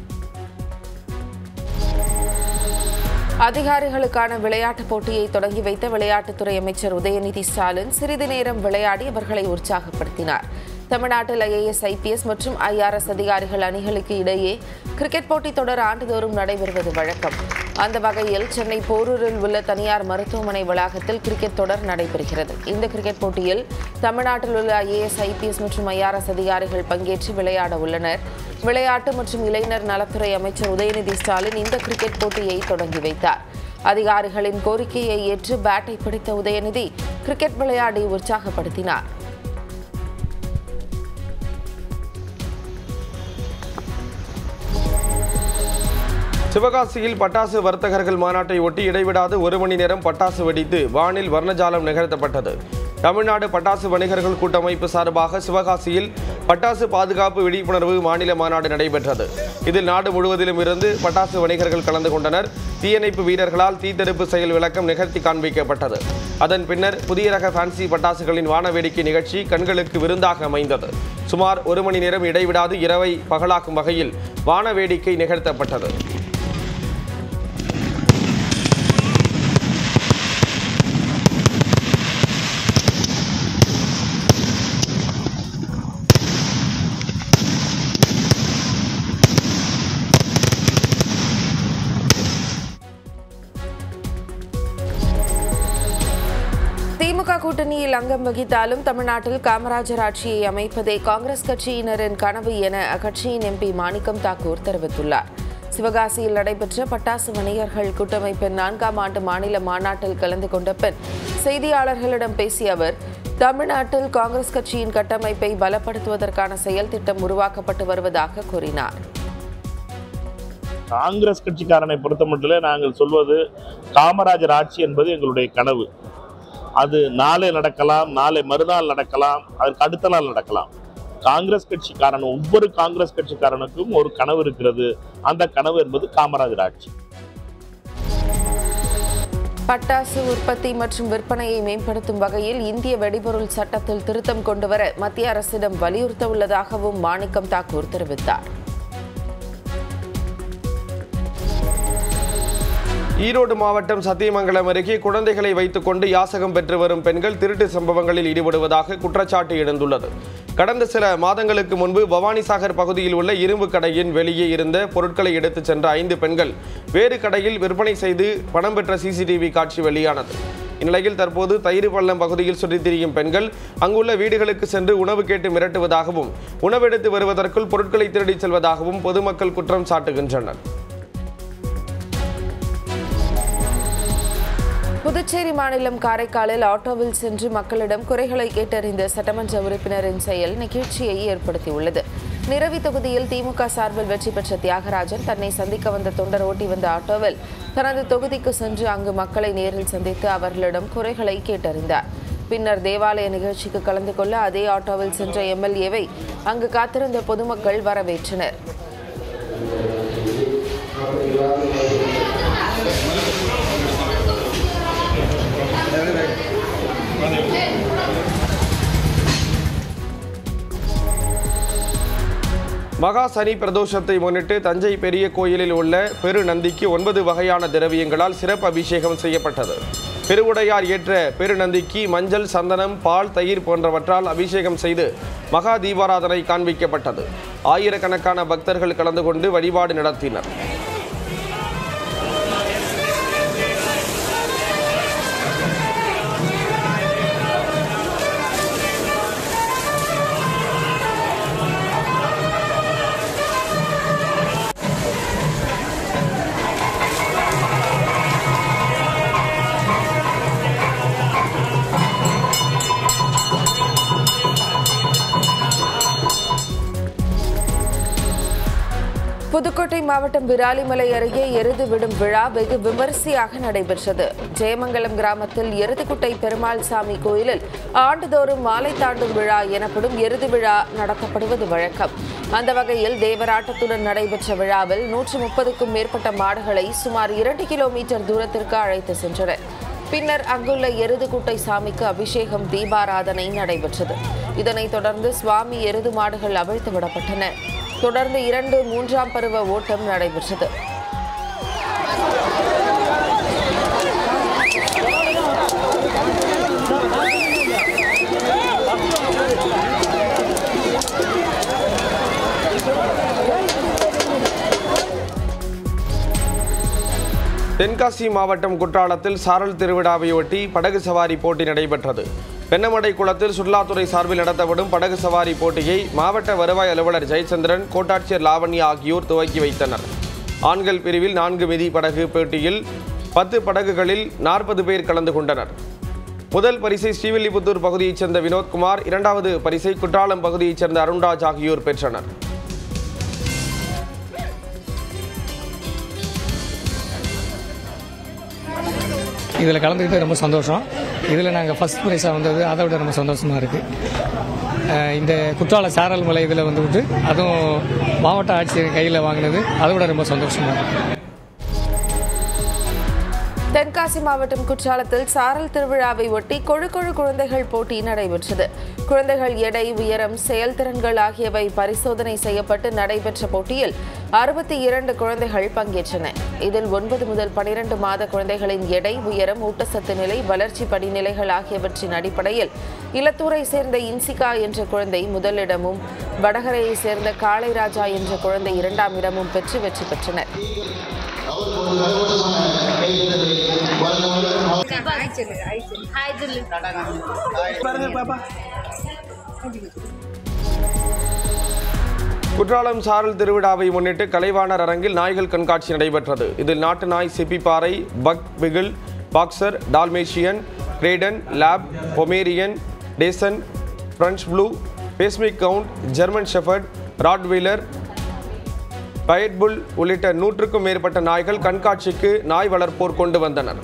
அதிகாரிகளுக்கான விளையாட்டுப் போட்டியை தொடங்கி வைத்த விளையாட்டுத்துறை அமைச்சர் உதயநிதி ஸ்டாலின் சிறிது நேரம் விளையாடி அவர்களை உற்சாகப்படுத்தினார் தமிழ்நாட்டில் ஐஏஎஸ் ஐபிஎஸ் மற்றும் ஐஆர்எஸ் அதிகாரிகள் அணிகளுக்கு இடையே கிரிக்கெட் போட்டி தொடர் ஆண்டுதோறும் நடைபெறுவது வழக்கம் அந்த வகையில் சென்னை போரூரில் உள்ள தனியார் மருத்துவமனை வளாகத்தில் கிரிக்கெட் தொடர் நடைபெறுகிறது இந்த கிரிக்கெட் போட்டியில் தமிழ்நாட்டில் உள்ள ஐஏஎஸ் ஐபிஎஸ் மற்றும் ஐஆர்எஸ் அதிகாரிகள் பங்கேற்று விளையாட உள்ளனர் விளையாட்டு மற்றும் இளைஞர் நலத்துறை அமைச்சர் உதயநிதி ஸ்டாலின் இந்த கிரிக்கெட் போட்டியை தொடங்கி வைத்தார் அதிகாரிகளின் கோரிக்கையை ஏற்று பேட்டை பிடித்த உதயநிதி கிரிக்கெட் விளையாடி உற்சாகப்படுத்தினார் சிவகாசியில் பட்டாசு வர்த்தகர்கள் மாநாட்டை ஒட்டி இடைவிடாது ஒரு மணி நேரம் பட்டாசு வெடித்து வானில் வர்ணஜாலம் நிகழ்த்தப்பட்டது தமிழ்நாடு பட்டாசு வணிகர்கள் கூட்டமைப்பு சார்பாக சிவகாசியில் பட்டாசு பாதுகாப்பு விழிப்புணர்வு மாநில மாநாடு நடைபெற்றது இதில் நாடு முழுவதிலும் இருந்து பட்டாசு வணிகர்கள் கலந்து கொண்டனர் தீயணைப்பு வீரர்களால் தீத்தடுப்பு செயல் விளக்கம் நிகழ்த்தி காண்பிக்கப்பட்டது அதன் பின்னர் புதிய ரக ஃபேன்சி பட்டாசுகளின் வான வேடிக்கை நிகழ்ச்சி கண்களுக்கு விருந்தாக அமைந்தது சுமார் ஒரு மணி நேரம் இடைவிடாது இரவை பகலாக்கும் வகையில் வான வேடிக்கை நிகழ்த்தப்பட்டது திமுக கூட்டணியில் அங்கம் வகித்தாலும் தமிழ்நாட்டில் காமராஜர் ஆட்சியை அமைப்பதே காங்கிரஸ் கட்சியினரின் கனவு என அக்கட்சியின் எம்பி மாணிக்கம் தாக்கூர் தெரிவித்துள்ளார் சிவகாசியில் நடைபெற்ற பட்டாசு வணிகர்கள் கூட்டமைப்பின் நான்காம் ஆண்டு மாநில மாநாட்டில் கலந்து கொண்ட பின் செய்தியாளர்களிடம் பேசிய அவர் தமிழ்நாட்டில் காங்கிரஸ் கட்சியின் கட்டமைப்பை பலப்படுத்துவதற்கான செயல் திட்டம் உருவாக்கப்பட்டு வருவதாக கூறினார் காங்கிரஸ் கட்சிக்காரனை பொறுத்த மட்டும் நாங்கள் சொல்வது காமராஜர் ஆட்சி என்பது எங்களுடைய கனவு அது நாளை நடக்கலாம் நாளை மறுநாள் நடக்கலாம் அதற்கு அடுத்த நாள் நடக்கலாம் காங்கிரஸ் கட்சிக்காரன் ஒவ்வொரு காங்கிரஸ் கட்சிக்காரனுக்கும் ஒரு கனவு இருக்கிறது அந்த கனவு என்பது காமராஜர் ஆட்சி பட்டாசு உற்பத்தி மற்றும் விற்பனையை மேம்படுத்தும் வகையில் இந்திய வெடிபொருள் சட்டத்தில் திருத்தம் கொண்டுவர மத்திய அரசிடம் வலியுறுத்த உள்ளதாகவும் மாணிக்கம் தாக்கூர் தெரிவித்தார் ஈரோடு மாவட்டம் சத்தியமங்கலம் அருகே குழந்தைகளை வைத்துக்கொண்டு யாசகம் பெற்று வரும் பெண்கள் திருட்டு சம்பவங்களில் ஈடுபடுவதாக குற்றச்சாட்டு எழுந்துள்ளது கடந்த சில மாதங்களுக்கு முன்பு பவானிசாகர் பகுதியில் உள்ள இரும்பு கடையின் வெளியே இருந்த பொருட்களை எடுத்துச் சென்ற ஐந்து பெண்கள் வேறு கடையில் விற்பனை செய்து பணம் பெற்ற சிசிடிவி காட்சி வெளியானது இந்நிலையில் தற்போது தயிர் பள்ளம் பகுதியில் சுற்றித் திரியும் பெண்கள் அங்குள்ள வீடுகளுக்கு சென்று உணவு கேட்டு மிரட்டுவதாகவும் உணவெடுத்து வருவதற்குள் பொருட்களை திருடிச் செல்வதாகவும் பொதுமக்கள் குற்றம் சாட்டுகின்றனர் புதுச்சேரி மாநிலம் காரைக்காலில் ஆட்டோவில் சென்று மக்களிடம் குறைகளை கேட்டறிந்த சட்டமன்ற உறுப்பினரின் செயல் நெகிழ்ச்சியை ஏற்படுத்தியுள்ளது நிரவி தொகுதியில் திமுக சார்பில் வெற்றி பெற்ற தியாகராஜன் தன்னை சந்திக்க வந்த தொண்டர் ஓட்டி வந்த ஆட்டோவில் தனது தொகுதிக்கு சென்று அங்கு மக்களை நேரில் சந்தித்து அவர்களிடம் குறைகளை கேட்டறிந்தார் பின்னர் தேவாலய நிகழ்ச்சிக்கு கலந்து கொள்ள அதே ஆட்டோவில் சென்ற எம்எல்ஏவை அங்கு காத்திருந்த பொதுமக்கள் வரவேற்றனர் மகா சனி பிரதோஷத்தை முன்னிட்டு தஞ்சை பெரிய கோயிலில் உள்ள பெரு நந்திக்கு ஒன்பது வகையான திரவியங்களால் சிறப்பு அபிஷேகம் செய்யப்பட்டது பெருவுடையார் ஏற்ற பெருநந்திக்கு மஞ்சள் சந்தனம் பால் தயிர் போன்றவற்றால் அபிஷேகம் செய்து மகா தீபாராதனை காண்பிக்கப்பட்டது ஆயிரக்கணக்கான பக்தர்கள் கலந்து கொண்டு வழிபாடு நடத்தினர் புதுக்கோட்டை மாவட்டம் விராலிமலை அருகே எருது விடும் விழா வெகு விமரிசையாக நடைபெற்றது ஜெயமங்கலம் கிராமத்தில் எருதுகுட்டை பெருமாள் சாமி கோயிலில் ஆண்டுதோறும் மாலை தாண்டும் விழா எனப்படும் எருது விழா நடத்தப்படுவது வழக்கம் அந்த வகையில் தேவராட்டத்துடன் நடைபெற்ற விழாவில் நூற்று முப்பதுக்கும் மேற்பட்ட மாடுகளை சுமார் இரண்டு கிலோமீட்டர் தூரத்திற்கு அழைத்து சென்றனர் பின்னர் அங்குள்ள எருதுகுட்டை சாமிக்கு அபிஷேகம் தீபாராதனை நடைபெற்றது இதனைத் தொடர்ந்து சுவாமி எருது மாடுகள் அவிழ்த்து விடப்பட்டன தொடர்ந்து இரண்டு மூன்றாம் பருவ ஓட்டம் நடைபெற்றது தென்காசி மாவட்டம் குற்றாலத்தில் சாரல் திருவிழாவையொட்டி படகு சவாரி போட்டி நடைபெற்றது பெண்ணமடை குளத்தில் சுற்றுலாத்துறை சார்பில் நடத்தப்படும் படகு சவாரி போட்டியை மாவட்ட வருவாய் அலுவலர் ஜெயச்சந்திரன் கோட்டாட்சியர் லாவண்யா ஆகியோர் துவக்கி வைத்தனர் ஆண்கள் பிரிவில் நான்கு மிதி படகு போட்டியில் பத்து படகுகளில் நாற்பது பேர் கலந்து கொண்டனர் முதல் பரிசை ஸ்ரீவில்லிபுத்தூர் பகுதியைச் சேர்ந்த வினோத்குமார் இரண்டாவது பரிசை குற்றாலம் பகுதியைச் சேர்ந்த அருண்ராஜ் ஆகியோர் பெற்றனர் இதில் கலந்துக்கிட்டு ரொம்ப சந்தோஷம் இதில் நாங்கள் ஃபஸ்ட் ப்ரைஸாக வந்தது அதை விட ரொம்ப சந்தோஷமாக இருக்குது இந்த குற்றால சாரல் மலை இதில் வந்துவிட்டு அதுவும் மாவட்ட ஆட்சியர் கையில் வாங்கினது அதை விட ரொம்ப சந்தோஷமாக இருக்குது தென்காசி மாவட்டம் குற்றாலத்தில் சாரல் திருவிழாவை ஒட்டி கொழு கொழு குழந்தைகள் போட்டி நடைபெற்றது குழந்தைகள் எடை உயரம் செயல்திறன்கள் ஆகியவை பரிசோதனை செய்யப்பட்டு நடைபெற்ற போட்டியில் அறுபத்தி இரண்டு குழந்தைகள் பங்கேற்றன இதில் ஒன்பது முதல் பனிரெண்டு மாத குழந்தைகளின் எடை உயரம் ஊட்டச்சத்து நிலை வளர்ச்சி படிநிலைகள் ஆகியவற்றின் அடிப்படையில் இலத்தூரை சேர்ந்த இன்சிகா என்ற குழந்தை முதலிடமும் வடகரையை சேர்ந்த காளைராஜா என்ற குழந்தை இரண்டாம் இடமும் பெற்று வெற்றி பெற்றனர் குற்றாலம் சாரல் திருவிழாவை முன்னிட்டு கலைவாணர் அரங்கில் நாய்கள் கண்காட்சி நடைபெற்றது இதில் நாட்டு நாய் Chippiparai pug beagle boxer dalmatian great dane lab pomeranian dachshund French blue பேஸ்மிக் கவுண்ட் ஜெர்மன் ஷெஃபர்ட் ராட்வீலர் பயட்புல் உள்ளிட்ட நூற்றுக்கும் மேற்பட்ட நாய்கள் கண்காட்சிக்கு நாய் வளர்ப்போர் கொண்டு வந்தனர்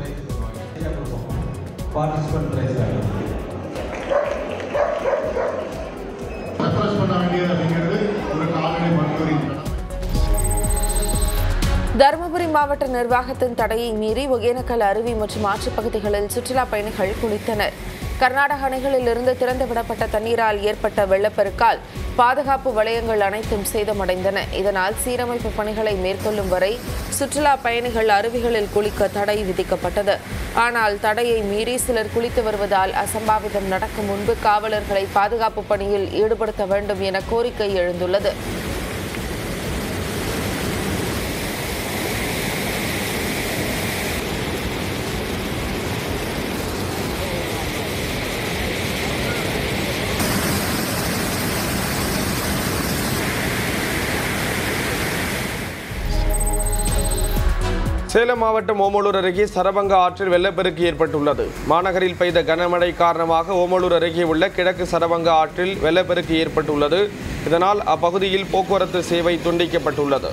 தருமபுரி மாவட்ட நிர்வாகத்தின் தடையை மீறி ஒகேனக்கல் அருவி மற்றும் ஆற்றுப் பகுதிகளில் சுற்றுலா பயணிகள் குளித்தனர் கர்நாடக அணைகளில் இருந்து திறந்துவிடப்பட்ட தண்ணீரால் ஏற்பட்ட வெள்ளப்பெருக்கால் பாதுகாப்பு வளையங்கள் அனைத்தும் சேதமடைந்தன இதனால் சீரமைப்பு பணிகளை மேற்கொள்ளும் வரை சுற்றுலா பயணிகள் அருவிகளில் குளிக்க தடை விதிக்கப்பட்டது ஆனால் தடையை மீறி சிலர் குளித்து வருவதால் அசம்பாவிதம் நடக்கும் முன்பு காவலர்களை பாதுகாப்பு பணியில் ஈடுபடுத்த வேண்டும் என கோரிக்கை எழுந்துள்ளது சேலம் மாவட்டம் ஓமலூர் அருகே சரபங்க ஆற்றில் வெள்ளப்பெருக்கு ஏற்பட்டுள்ளது மாநகரில் பெய்த கனமழை காரணமாக ஓமலூர் அருகே உள்ள கிழக்கு சரபங்க ஆற்றில் வெள்ளப்பெருக்கு ஏற்பட்டுள்ளது இதனால் அப்பகுதியில் போக்குவரத்து சேவை துண்டிக்கப்பட்டுள்ளது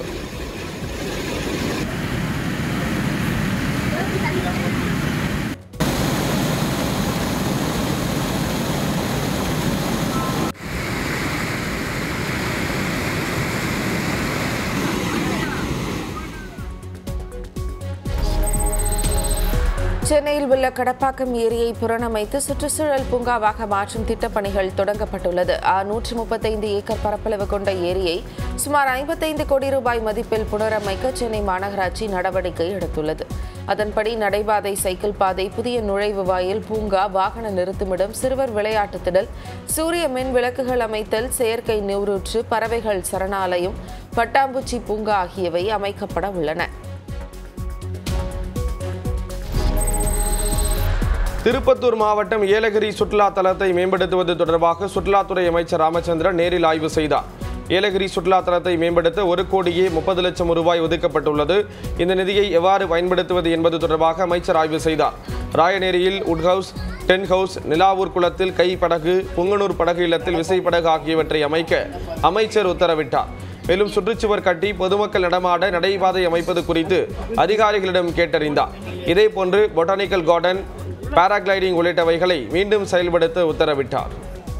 சென்னையில் உள்ள கடப்பாக்கம் ஏரியை புறணமைத்து சுற்றுச்சூழல் பூங்காவாக மாற்றும் திட்டப்பணிகள் தொடங்கப்பட்டுள்ளது நூற்று முப்பத்தைந்து ஏக்கர் பரப்பளவு கொண்ட ஏரியை சுமார் ஐம்பத்தைந்து கோடி ரூபாய் மதிப்பில் புனரமைக்க சென்னை மாநகராட்சி நடவடிக்கை எடுத்துள்ளது அதன்படி நடைபாதை சைக்கிள் பாதை புதிய நுழைவு வாயில் பூங்கா வாகன நிறுத்துமிடம் சிறுவர் விளையாட்டு திடல் சூரிய மின் விளக்குகள் அமைத்தல் செயற்கை நீரூற்று பறவைகள் சரணாலயம் பட்டாம்பூச்சி பூங்கா ஆகியவை அமைக்கப்பட உள்ளன திருப்பத்தூர் மாவட்டம் ஏலகிரி சுற்றுலா தலத்தை மேம்படுத்துவது தொடர்பாக சுற்றுலாத்துறை அமைச்சர் ராமச்சந்திரன் நேரில் ஆய்வு செய்தார் ஏலகிரி சுற்றுலா தலத்தை மேம்படுத்த ஒரு கோடியே முப்பது லட்சம் ரூபாய் ஒதுக்கப்பட்டுள்ளது இந்த நிதியை எவ்வாறு பயன்படுத்துவது என்பது தொடர்பாக அமைச்சர் ஆய்வு செய்தார் ராயநேரியில் wood house den house Nilavoor குளத்தில் கை படகு புங்கனூர் படகு இல்லத்தில் விசைப்படகு ஆகியவற்றை அமைக்க அமைச்சர் உத்தரவிட்டார் மேலும் சுற்றுச்சுவர் கட்டி பொதுமக்கள் நடமாட நடைபாதை அமைப்பது குறித்து அதிகாரிகளிடம் கேட்டறிந்தார் இதேபோன்று பொட்டானிக்கல் கார்டன் பாராகிளைடிங் உள்ளிட்டவைகளை மீண்டும் செயல்படுத்த உத்தரவிட்டார்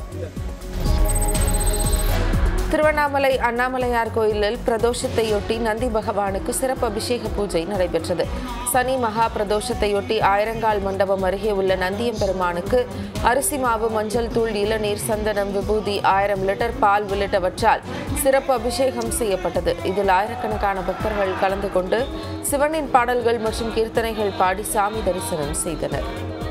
திருவண்ணாமலை அண்ணாமலையார் கோயிலில் பிரதோஷத்தையொட்டி நந்தி பகவானுக்கு சிறப்பு அபிஷேக பூஜை நடைபெற்றது சனி மகா பிரதோஷத்தையொட்டி ஆயிரங்கால் மண்டபம் அருகே உள்ள நந்தியம்பெருமானுக்கு அரிசி மாவு மஞ்சள் தூள் இளநீர் சந்தனம் விபூதி ஆயிரம் லிட்டர் பால் உள்ளிட்டவற்றால் சிறப்பு அபிஷேகம் செய்யப்பட்டது இதில் ஆயிரக்கணக்கான பக்தர்கள் கலந்து கொண்டு சிவனின் பாடல்கள் மற்றும் கீர்த்தனைகள் பாடி சாமி தரிசனம் செய்தனர்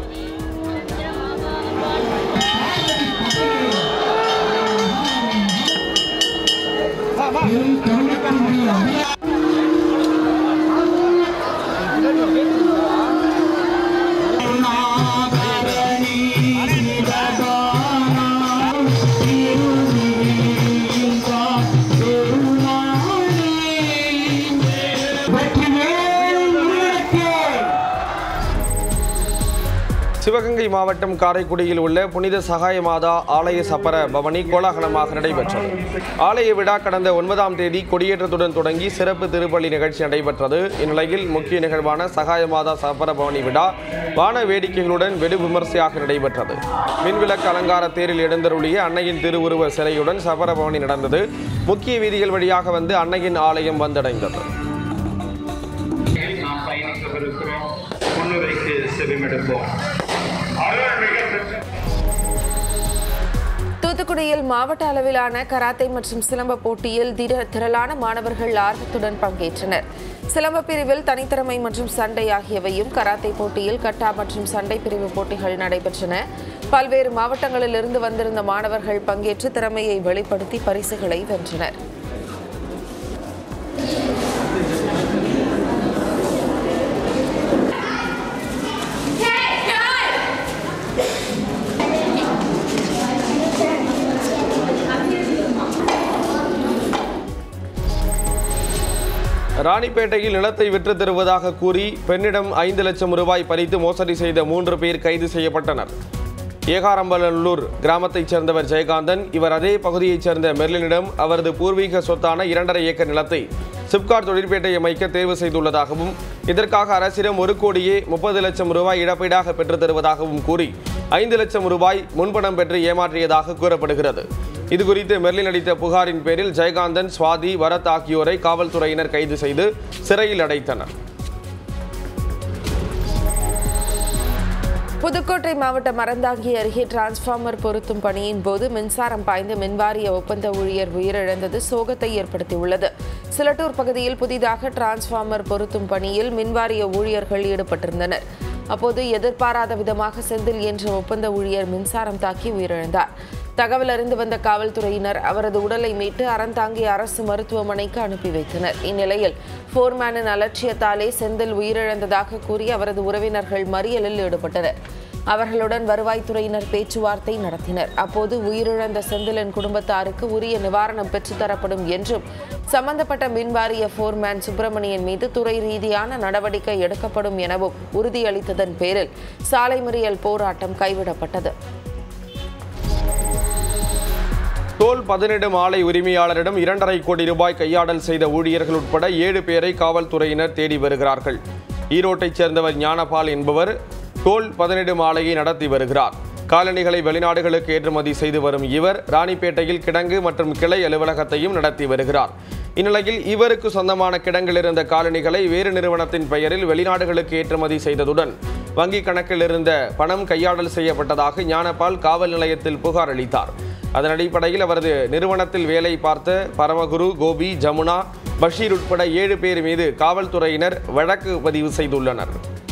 சிவகங்கை மாவட்டம் காரைக்குடியில் உள்ள புனித சகாய மாதா ஆலய சப்பர பவனி கோலாகலமாக நடைபெற்றது ஆலய விழா கடந்த ஒன்பதாம் தேதி கொடியேற்றத்துடன் தொடங்கி சிறப்பு திருப்பலி நிகழ்ச்சி நடைபெற்றது இந்நிலையில் முக்கிய நிகழ்வான சகாய மாதா சப்பர பவனி விழா வான வேடிக்கைகளுடன் வெகு விமர்சையாக நடைபெற்றது மின்விளக்கு அலங்கார தேரில் எழுந்தருளிய அன்னையின் திருவுருவ சிலையுடன் சப்பர பவனி நடந்தது முக்கிய வீதிகள் வழியாக வந்து அன்னையின் ஆலயம் வந்தடைந்தது நாம் பயணிக்கவிருக்கிறோம் முன்னுரைக்கு செவிமெடுப்போம் தூத்துக்குடியில் மாவட்ட அளவிலான கராத்தே மற்றும் சிலம்ப போட்டியில் திர திரளான மாணவர்கள் ஆர்வத்துடன் பங்கேற்றனர் சிலம்ப பிரிவில் தனித்திறமை மற்றும் சண்டை ஆகியவையும் கராத்தே போட்டியில் கட்டா மற்றும் சண்டை பிரிவு போட்டிகள் நடைபெற்றன பல்வேறு மாவட்டங்களிலிருந்து வந்திருந்த மாணவர்கள் பங்கேற்று திறமையை வெளிப்படுத்தி பரிசுகளை வென்றனர் ராணிப்பேட்டையில் நிலத்தை விற்று தருவதாக கூறி பெண்ணிடம் ஐந்து லட்சம் ரூபாய் பறித்து மோசடி செய்த மூன்று பேர் கைது செய்யப்பட்டனர் ஏகாரம்பலூர் கிராமத்தைச் சேர்ந்தவர் ஜெயகாந்தன் இவர் அதே பகுதியைச் சேர்ந்த மெர்லினிடம் அவரது பூர்வீக சொத்தான இரண்டரை ஏக்கர் நிலத்தை சிப்காட் தொழிற்பேட்டை அமைக்க தேர்வு செய்துள்ளதாகவும் இதற்காக அரசிடம் ஒரு கோடியே முப்பது லட்சம் ரூபாய் இழப்பீடாக பெற்றுத் தருவதாகவும் கூறி ஐந்து லட்சம் ரூபாய் முன்பணம் பெற்று ஏமாற்றியதாக கூறப்படுகிறது இதுகுறித்து மெர்லின் அளித்த புகாரின் பேரில் ஜெயகாந்தன் சுவாதி வரத் ஆகியோரை காவல்துறையினர் கைது செய்து சிறையில் அடைத்தனர் புதுக்கோட்டை மாவட்டம் அறந்தாங்கி அருகே டிரான்ஸ்பார்மர் பொருத்தும் பணியின் போது மின்சாரம் பாய்ந்து மின்வாரிய ஒப்பந்த ஊழியர் உயிரிழந்தது சோகத்தை ஏற்படுத்தியுள்ளது சிலட்டூர் பகுதியில் புதிதாக டிரான்ஸ்பார்மர் பொருத்தும் பணியில் மின்வாரிய ஊழியர்கள் ஈடுபட்டிருந்தனர் அப்போது எதிர்பாராத விதமாக செந்தில் என்ற ஒப்பந்த ஊழியர் மின்சாரம் தாக்கி உயிரிழந்தார் தகவல் அறிந்து வந்த காவல்துறையினர் அவரது உடலை மீட்டு அறந்தாங்கி அரசு மருத்துவமனைக்கு அனுப்பி வைத்தனர் இந்நிலையில் போர்மேனின் அலட்சியத்தாலே செந்தில் உயிரிழந்ததாக கூறி அவரது உறவினர்கள் மறியலில் ஈடுபட்டனர் அவர்களுடன் வருவாய்த்துறையினர் பேச்சுவார்த்தை நடத்தினர் அப்போது உயிரிழந்த செந்திலின் குடும்பத்தாருக்கு உரிய நிவாரணம் பெற்றுத்தரப்படும் என்றும் சம்பந்தப்பட்ட மின்வாரிய போர்மேன் சுப்பிரமணியன் மீது துறை ரீதியான நடவடிக்கை எடுக்கப்படும் எனவும் உறுதியளித்ததன் பேரில் சாலை மறியல் போராட்டம் கைவிடப்பட்டது தோல் பதனிடும் ஆலை உரிமையாளரிடம் இரண்டரை கோடி ரூபாய் கையாடல் செய்த ஊழியர்கள் உட்பட ஏழு பேரை காவல்துறையினர் தேடி வருகிறார்கள் ஈரோட்டைச் சேர்ந்தவர் ஞானபால் என்பவர் தோல் பதனிடும் ஆலையை நடத்தி வருகிறார் காலணிகளை வெளிநாடுகளுக்கு ஏற்றுமதி செய்து வரும் இவர் ராணிப்பேட்டையில் கிடங்கு மற்றும் கிளை அலுவலகத்தையும் நடத்தி வருகிறார் இந்நிலையில் இவருக்கு சொந்தமான கிடங்கில் இருந்த காலணிகளை வேறு நிறுவனத்தின் பெயரில் வெளிநாடுகளுக்கு ஏற்றுமதி செய்ததுடன் வங்கி கணக்கில் இருந்த பணம் கையாடல் செய்யப்பட்டதாக ஞானபால் காவல் நிலையத்தில் புகார் அளித்தார் அதன் அடிப்படையில் அவரது நிறுவனத்தில் வேலை பார்த்த பரமகுரு கோபி ஜமுனா பஷீர் உட்பட ஏழு பேர் மீது காவல்துறையினர் வழக்கு பதிவு செய்துள்ளனர்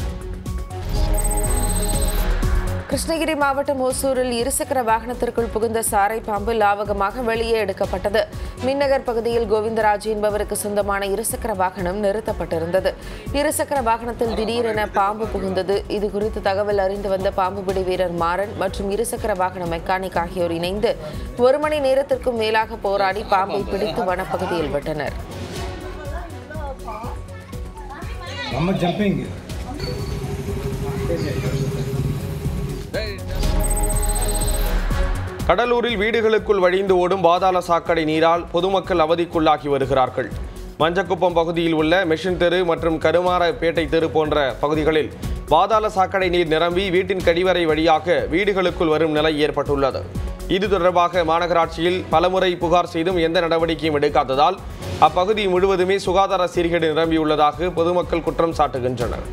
கிருஷ்ணகிரி மாவட்டம் ஓசூரில் இருசக்கர வாகனத்திற்குள் புகுந்த சாரை பாம்பு லாவகமாக வெளியே எடுக்கப்பட்டது மின்னகர் பகுதியில் கோவிந்தராஜ் என்பவருக்கு சொந்தமான இருசக்கர வாகனம் நிறுத்தப்பட்டிருந்தது இருசக்கர வாகனத்தில் திடீரென பாம்பு புகுந்தது இது குறித்து தகவல் அறிந்து வந்த பாம்பு பிடி வீரர் மாறன் மற்றும் இருசக்கர வாகன மெக்கானிக் ஆகியோர் இணைந்து ஒரு மணி நேரத்திற்கும் மேலாக போராடி பாம்பை பிடித்து வனப்பகுதியில் விட்டனர் நம்ம ஜம்பிங் கடலூரில் வீடுகளுக்குள் வழிந்து ஓடும் பாதாள சாக்கடை நீரால் பொதுமக்கள் அவதிக்குள்ளாகி வருகிறார்கள் மஞ்சக்குப்பம் பகுதியில் உள்ள மெஷின் தெரு மற்றும் கருமாரப்பேட்டை தெரு போன்ற பகுதிகளில் பாதாள சாக்கடை நீர் நிரம்பி வீட்டின் கடிவறை வழியாக வீடுகளுக்குள் வரும் நிலை ஏற்பட்டுள்ளது இது தொடர்பாக மாநகராட்சியில் பலமுறை புகார் செய்தும் எந்த நடவடிக்கையும் எடுக்காததால் அப்பகுதி முழுவதுமே சுகாதார சீர்கேடு நிரம்பியுள்ளதாக பொதுமக்கள் குற்றம் சாட்டுகின்றனர்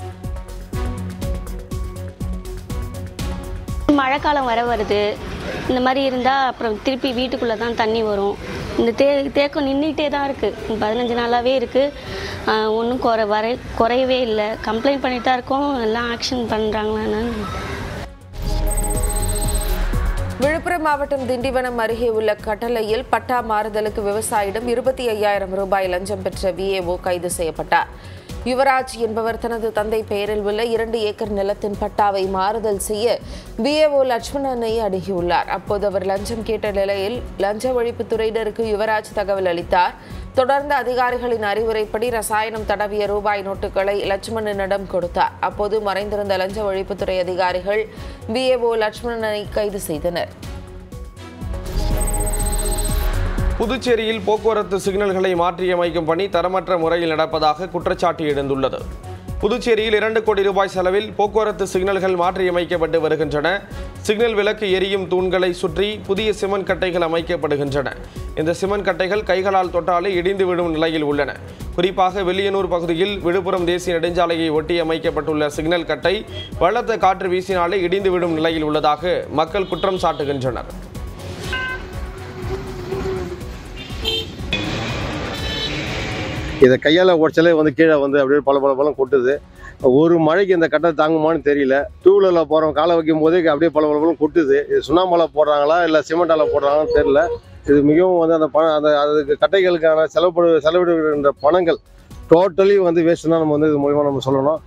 மழைக்காலம் வர வருது இந்த மாதிரி இருந்தால் அப்புறம் திருப்பி வீட்டுக்குள்ளே தான் தண்ணி வரும் இந்த தே தேக்கம் நின்றுட்டே தான் இருக்குது பதினஞ்சு நாளாகவே இருக்குது ஒன்றும் குறை வர குறையவே இல்லை கம்ப்ளைண்ட் பண்ணிட்டு தான் இருக்கோம் எல்லாம் ஆக்ஷன் பண்ணுறாங்களான்னு விழுப்புரம் மாவட்டம் திண்டிவனம் அருகே உள்ள கட்டளையில் பட்டா மாறுதலுக்கு விவசாயிடம் இருபத்தி ஐயாயிரம் ரூபாய் லஞ்சம் பெற்ற விஏஓ கைது செய்யப்பட்டார் யுவராஜ் என்பவர் தனது தந்தை பெயரில் உள்ள இரண்டு ஏக்கர் நிலத்தின் பட்டாவை மாறுதல் செய்ய விஏஓ லட்சுமணனை அணுகியுள்ளார் அப்போது அவர் லஞ்சம் கேட்ட நிலையில் லஞ்ச ஒழிப்புத்துறையினருக்கு யுவராஜ் தகவல் அளித்தார் தொடர்ந்து அதிகாரிகளின் அறிவுரைப்படி ரசாயனம் தடவிய ரூபாய் நோட்டுகளை லட்சுமணனிடம் கொடுத்தார் அப்போது மறைந்திருந்த லஞ்ச ஒழிப்புத்துறை அதிகாரிகள் விஏஓ லட்சுமணனை கைது செய்தனர் புதுச்சேரியில் போக்குவரத்து சிக்னல்களை மாற்றியமைக்கும் பணி தரமற்ற முறையில் நடப்பதாக குற்றச்சாட்டு எழுந்துள்ளது புதுச்சேரியில் இரண்டு கோடி ரூபாய் செலவில் போக்குவரத்து சிக்னல்கள் மாற்றியமைக்கப்பட்டு வருகின்றன சிக்னல் விளக்கு எரியும் தூண்களை சுற்றி புதிய சிமெண்ட் கட்டைகள் அமைக்கப்படுகின்றன இந்த சிமெண்ட் கட்டைகள் கைகளால் தொட்டாலே இடிந்து விடும் நிலையில் உள்ளன குறிப்பாக வெள்ளியனூர் பகுதியில் விழுப்புரம் தேசிய நெடுஞ்சாலையை ஒட்டி அமைக்கப்பட்டுள்ள சிக்னல் கட்டை பலத்த காற்று வீசினாலே இடிந்து விடும் நிலையில் உள்ளதாக மக்கள் குற்றம் சாட்டுகின்றனர் இதை கையால் உடச்சாலே வந்து கீழே வந்து அப்படியே பல பல பலம் கொட்டுது ஒரு மழைக்கு இந்த கட்டை தாங்குமான்னு தெரியல டூ வீலரில் போகிறவங்க காலை வைக்கும் போதே அப்படியே பல பல பலம் கொட்டுது இது சுண்ணாம்பலை போடுறாங்களா இல்லை சிமெண்டால போடுறாங்களான்னு தெரியல இது மிகவும் வந்து அந்த பணம் அந்த அதுக்கு கட்டைகளுக்கான செலவுப்படு செலவிடுகின்ற பணங்கள் டோட்டலி வந்து வேஸ்ட் தான் நம்ம வந்து இது மூலிமா நம்ம சொல்லணும்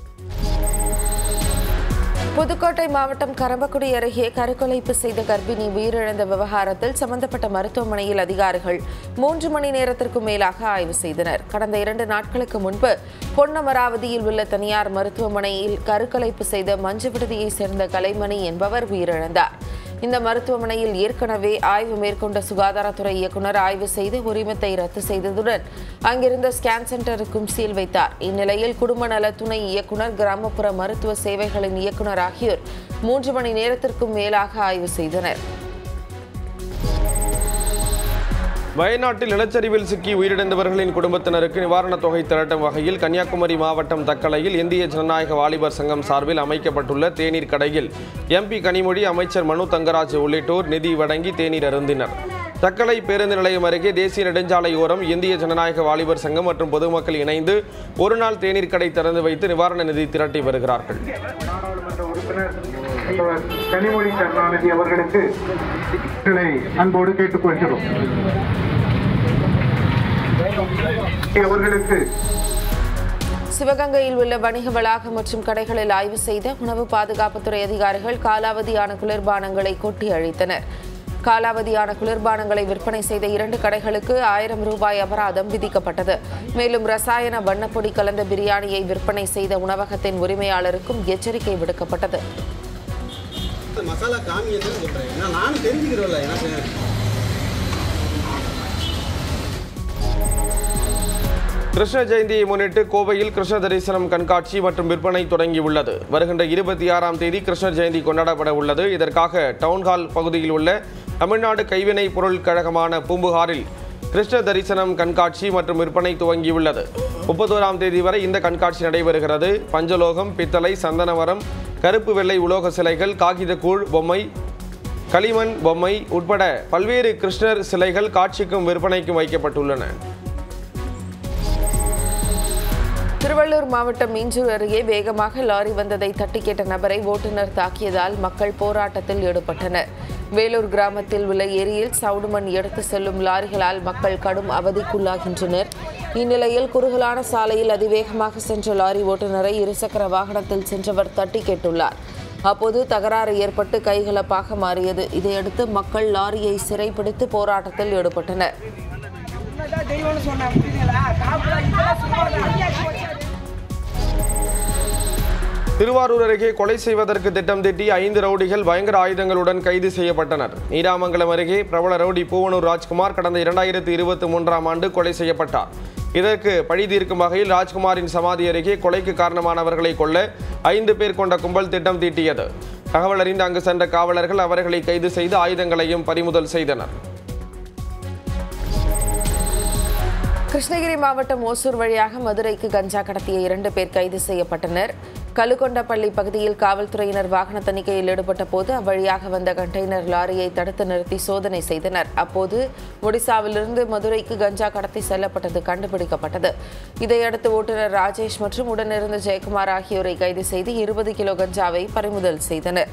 புதுக்கோட்டை மாவட்டம் கரம்பக்குடி அருகே கருக்கலைப்பு செய்த கர்ப்பிணி உயிரிழந்த விவகாரத்தில் சம்பந்தப்பட்ட மருத்துவமனையில் அதிகாரிகள் மூன்று மணி நேரத்திற்கும் மேலாக ஆய்வு செய்தனர் கடந்த இரண்டு நாட்களுக்கு முன்பு பொன்னமராவதியில் உள்ள தனியார் மருத்துவமனையில் கருக்கலைப்பு செய்த மஞ்சு விடுதியைச் சேர்ந்த கலைமணி என்பவர் உயிரிழந்தார் இந்த மருத்துவமனையில் ஏற்கனவே ஆய்வு மேற்கொண்ட சுகாதாரத்துறை இயக்குனர் ஆய்வு செய்து உரிமத்தை ரத்து செய்ததுடன் அங்கிருந்த ஸ்கேன் சென்டருக்கும் சீல் வைத்தார் இந்நிலையில் குடும்ப நல துணை இயக்குனர் கிராமப்புற மருத்துவ சேவைகளின் இயக்குனர் ஆகியோர் மூன்று மணி நேரத்திற்கும் மேலாக ஆய்வு செய்தனர் வயநாட்டில் நிலச்சரிவில் சிக்கி உயிரிழந்தவர்களின் குடும்பத்தினருக்கு நிவாரணத் தொகை திரட்டும் வகையில் கன்னியாகுமரி மாவட்டம் தக்கலையில் இந்திய ஜனநாயக வாலிபர் சங்கம் சார்பில் அமைக்கப்பட்டுள்ள தேநீர் கடையில் எம்பி கனிமொழி அமைச்சர் மனு தங்கராஜ் உள்ளிட்டோர் நிதி வழங்கி தேநீர் அருந்தினர் தக்கலை பேருந்து நிலையம் அருகே தேசிய நெடுஞ்சாலை ஓரம் இந்திய ஜனநாயக வாலிபர் சங்கம் மற்றும் பொதுமக்கள் இணைந்து ஒருநாள் தேநீர் கடை திறந்து வைத்து நிவாரண நிதி திரட்டி வருகிறார்கள் கனிமொழி கருணாநிதி அவர்களுக்கு அன்போடு கேட்டுக்கொள்கிறோம் அவர்களுக்கு சிவகங்கையில் உள்ள வணிக வளாகம் மற்றும் கடைகளில் ஆய்வு செய்த உணவு பாதுகாப்புத்துறை அதிகாரிகள் காலாவதியான குளிர்பானங்களை கொட்டி அழித்தனர் காலாவதியான குளிர்பானங்களை விற்பனை செய்த இரண்டு கடைகளுக்கு ஆயிரம் ரூபாய் அபராதம் விதிக்கப்பட்டது மேலும் ரசாயன வண்ணப்பொடி கலந்த பிரியாணியை விற்பனை செய்த உணவகத்தின் உரிமையாளருக்கும் எச்சரிக்கை விடுக்கப்பட்டது மசாலா காமியன்னு சொல்றேன் ஏன்னா நானும் தெரிஞ்சுக்கிறோம்ல எனக்கு கிருஷ்ண ஜெயந்தியை முன்னிட்டு கோவையில் கிருஷ்ண தரிசனம் கண்காட்சி மற்றும் விற்பனை தொடங்கியுள்ளது வருகின்ற இருபத்தி ஆறாம் தேதி கிருஷ்ண ஜெயந்தி கொண்டாடப்பட உள்ளது இதற்காக டவுன்ஹால் பகுதியில் உள்ள தமிழ்நாடு கைவினை பொருள் கழகமான பூம்புகாரில் கிருஷ்ண தரிசனம் கண்காட்சி மற்றும் விற்பனை துவங்கியுள்ளது முப்பத்தோராம் தேதி வரை இந்த கண்காட்சி நடைபெறுகிறது பஞ்சலோகம் பித்தளை சந்தனவரம் கருப்பு வெள்ளை உலோக சிலைகள் காகிதக்கூழ் பொம்மை களிமண் பொம்மை உட்பட பல்வேறு கிருஷ்ணர் சிலைகள் காட்சிக்கும் விற்பனைக்கும் வைக்கப்பட்டுள்ளன திருவள்ளூர் மாவட்டம் மீஞ்சூர் அருகே வேகமாக லாரி வந்ததை தட்டி கேட்ட நபரை ஓட்டுநர் தாக்கியதால் மக்கள் போராட்டத்தில் ஈடுபட்டனர் வேலூர் கிராமத்தில் உள்ள ஏரியில் சவுடு மண் எடுத்து செல்லும் லாரிகளால் மக்கள் கடும் அவதிக்குள்ளாகின்றனர் இந்நிலையில் குறுகலான சாலையில் அதிவேகமாக சென்ற லாரி ஓட்டுநரை இருசக்கர வாகனத்தில் சென்றவர் தட்டி கேட்டுள்ளார் அப்போது தகராறு ஏற்பட்டு கைகலப்பாக மாறியது இதையடுத்து மக்கள் லாரியை சிறைப்பிடித்து போராட்டத்தில் ஈடுபட்டனர் திருவாரூர் அருகே கொலை செய்வதற்கு திட்டம் தீட்டி ஐந்து ரவுடிகள் பயங்கர ஆயுதங்களுடன் கைது செய்யப்பட்டனர் நீடாமங்கலம் அருகே பிரபல ரவுடி பூவனூர் ராஜ்குமார் கடந்த இரண்டாயிரத்தி இருபத்தி மூன்றாம் ஆண்டு கொலை செய்யப்பட்டார் இதற்கு பழி தீர்க்கும் வகையில் ராஜ்குமாரின் சமாதி அருகே கொலைக்கு காரணமானவர்களை கொல்ல ஐந்து பேர் கொண்ட கும்பல் திட்டம் தீட்டியது தகவல் அறிந்து அங்கு சென்ற காவலர்கள் அவர்களை கைது செய்து ஆயுதங்களையும் பறிமுதல் செய்தனர் கிருஷ்ணகிரி மாவட்டம் ஓசூர் வழியாக மதுரைக்கு கஞ்சா கடத்திய இரண்டு பேர் கைது செய்யப்பட்டனர் கலுகொண்டப்பள்ளி பகுதியில் காவல்துறையினர் வாகன தணிக்கையில் ஈடுபட்ட போது அவ்வழியாக வந்த கண்டெய்னர் லாரியை தடுத்து நிறுத்தி சோதனை செய்தனர் அப்போது ஒடிசாவிலிருந்து மதுரைக்கு கஞ்சா கடத்தி செல்லப்பட்டது கண்டுபிடிக்கப்பட்டது இதையடுத்து ஓட்டுநர் ராஜேஷ் மற்றும் உடனிருந்த ஜெயக்குமார் ஆகியோரை கைது செய்து இருபது கிலோ கஞ்சாவை பறிமுதல் செய்தனர்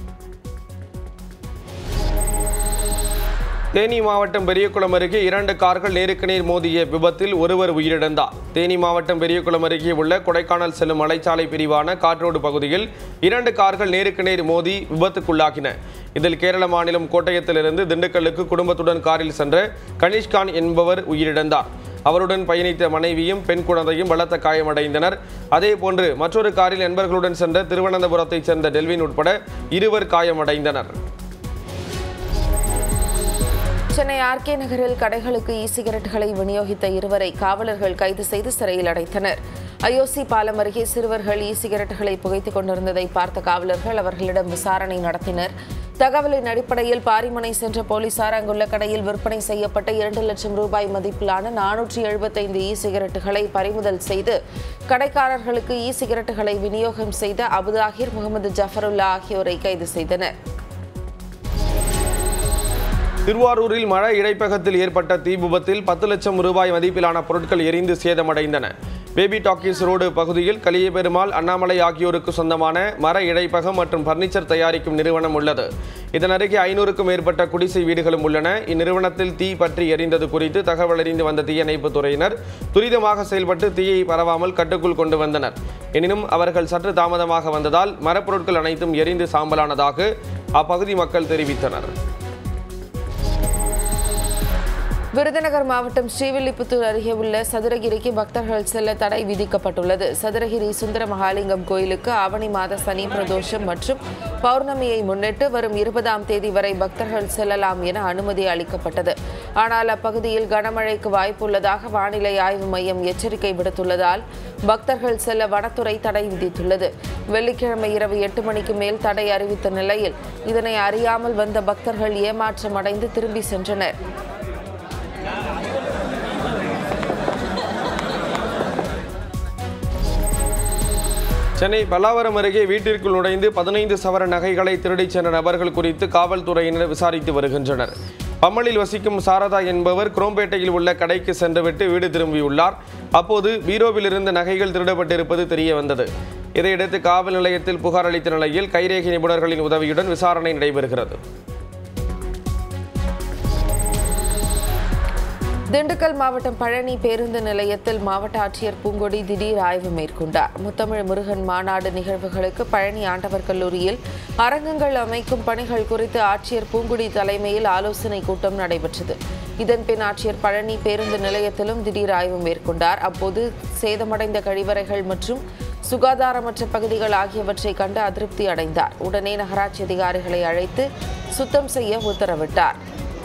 தேனி மாவட்டம் பெரியகுளம் அருகே இரண்டு கார்கள் நேருக்கு நேர் மோதிய விபத்தில் ஒருவர் உயிரிழந்தார் தேனி மாவட்டம் பெரியகுளம் அருகே உள்ள கொடைக்கானல் செல்லும் மலைச்சாலை பிரிவான காற்றோடு பகுதியில் இரண்டு கார்கள் நேருக்கு நேர் மோதி விபத்துக்குள்ளாகின இதில் கேரள மாநிலம் கோட்டயத்திலிருந்து திண்டுக்கல்லுக்கு குடும்பத்துடன் காரில் சென்ற கனிஷ்கான் என்பவர் உயிரிழந்தார் அவருடன் பயணித்த மனைவியும் பெண் குழந்தையும் பலத்த காயமடைந்தனர் அதேபோன்று மற்றொரு காரில் நண்பர்களுடன் சென்ற திருவனந்தபுரத்தைச் சேர்ந்த டெல்வின் உட்பட இருவர் காயமடைந்தனர் சென்னை ஆர்கே நகரில் கடைகளுக்கு இ சிகரெட்டுகளை விநியோகித்த இருவரை காவலர்கள் கைது செய்து சிறையில் அடைத்தனர் ஐஓசி பாலம் அருகே சிறுவர்கள் இ சிகரெட்டுகளை புகைத்துக் கொண்டிருந்ததை பார்த்த காவலர்கள் அவர்களிடம் விசாரணை நடத்தினர் தகவலின் அடிப்படையில் பாரிமனை சென்ற போலீசார் அங்குள்ள கடையில் விற்பனை செய்யப்பட்ட இரண்டு லட்சம் ரூபாய் மதிப்பிலான நானூற்றி எழுபத்தைந்து இ சிகரெட்டுகளை பறிமுதல் செய்து கடைக்காரர்களுக்கு இ சிகரெட்டுகளை விநியோகம் செய்த அபுதாகிர் முகமது ஜஃபருல்லா ஆகியோரை கைது செய்தனர் திருவாரூரில் மழை இடைப்பகத்தில் ஏற்பட்ட தீ விபத்தில் பத்து லட்சம் ரூபாய் மதிப்பிலான பொருட்கள் எரிந்து சேதமடைந்தன பேபி டாக்கீஸ் ரோடு பகுதியில் கலியபெருமாள் அண்ணாமலை ஆகியோருக்கு சொந்தமான மர இடைப்பகம் மற்றும் பர்னிச்சர் தயாரிக்கும் நிறுவனம் உள்ளது இதன் அருகே ஐநூறுக்கும் மேற்பட்ட குடிசை வீடுகளும் உள்ளன இந்நிறுவனத்தில் தீ பற்றி எரிந்தது குறித்து தகவல் அறிந்து வந்த தீயணைப்பு துறையினர் துரிதமாக செயல்பட்டு தீயை பரவாமல் கட்டுக்குள் கொண்டு வந்தனர் எனினும் அவர்கள் சற்று தாமதமாக வந்ததால் மரப்பொருட்கள் அனைத்தும் எரிந்து சாம்பலானதாக அப்பகுதி மக்கள் தெரிவித்தனர் விருதுநகர் மாவட்டம் ஸ்ரீவில்லிபுத்தூர் அருகே உள்ள சதுரகிரிக்கு பக்தர்கள் செல்ல தடை விதிக்கப்பட்டுள்ளது சதுரகிரி சுந்தர மகாலிங்கம் கோயிலுக்கு ஆவணி மாத சனி பிரதோஷம் மற்றும் பௌர்ணமியை முன்னிட்டு வரும் இருபதாம் தேதி வரை பக்தர்கள் செல்லலாம் என அனுமதி அளிக்கப்பட்டது ஆனால் அப்பகுதியில் கனமழைக்கு வாய்ப்புள்ளதாக வானிலை ஆய்வு மையம் எச்சரிக்கை விடுத்துள்ளதால் பக்தர்கள் செல்ல வனத்துறை தடை விதித்துள்ளது வெள்ளிக்கிழமை இரவு எட்டு மணிக்கு மேல் தடை அறிவித்த நிலையில் இதனை அறியாமல் வந்த பக்தர்கள் ஏமாற்றமடைந்து திரும்பி சென்றனர் சென்னை பல்லாவரம் அருகே வீட்டிற்குள் நுழைந்து பதினைந்து சவர நகைகளை திருடிச் சென்ற நபர்கள் குறித்து காவல்துறையினர் விசாரித்து வருகின்றனர் பம்மலில் வசிக்கும் சாரதா என்பவர் குரோம்பேட்டையில் உள்ள கடைக்கு சென்றுவிட்டு வீடு திரும்பியுள்ளார் அப்போது பீரோவில் இருந்த நகைகள் திருடப்பட்டிருப்பது தெரிய வந்தது இதையடுத்து காவல் நிலையத்தில் புகார் அளித்த நிலையில் கைரேகை நிபுணர்களின் உதவியுடன் விசாரணை நடைபெறுகிறது திண்டுக்கல் மாவட்டம் பழனி பேருந்து நிலையத்தில் மாவட்ட ஆட்சியர் பூங்கொடி திடீர் ஆய்வு மேற்கொண்டார் முத்தமிழ் முருகன் மாநாடு நிகழ்வுகளுக்கு பழனி ஆண்டவர் கல்லூரியில் அரங்கங்கள் அமைக்கும் பணிகள் குறித்து ஆட்சியர் பூங்குடி தலைமையில் ஆலோசனை கூட்டம் நடைபெற்றது இதன்பின் ஆட்சியர் பழனி பேருந்து நிலையத்திலும் திடீர் ஆய்வு மேற்கொண்டார் அப்போது சேதமடைந்த கழிவறைகள் மற்றும் சுகாதாரமற்ற பகுதிகள் ஆகியவற்றை கண்டு அதிருப்தி அடைந்தார் உடனே நகராட்சி அதிகாரிகளை அழைத்து சுத்தம் செய்ய உத்தரவிட்டார்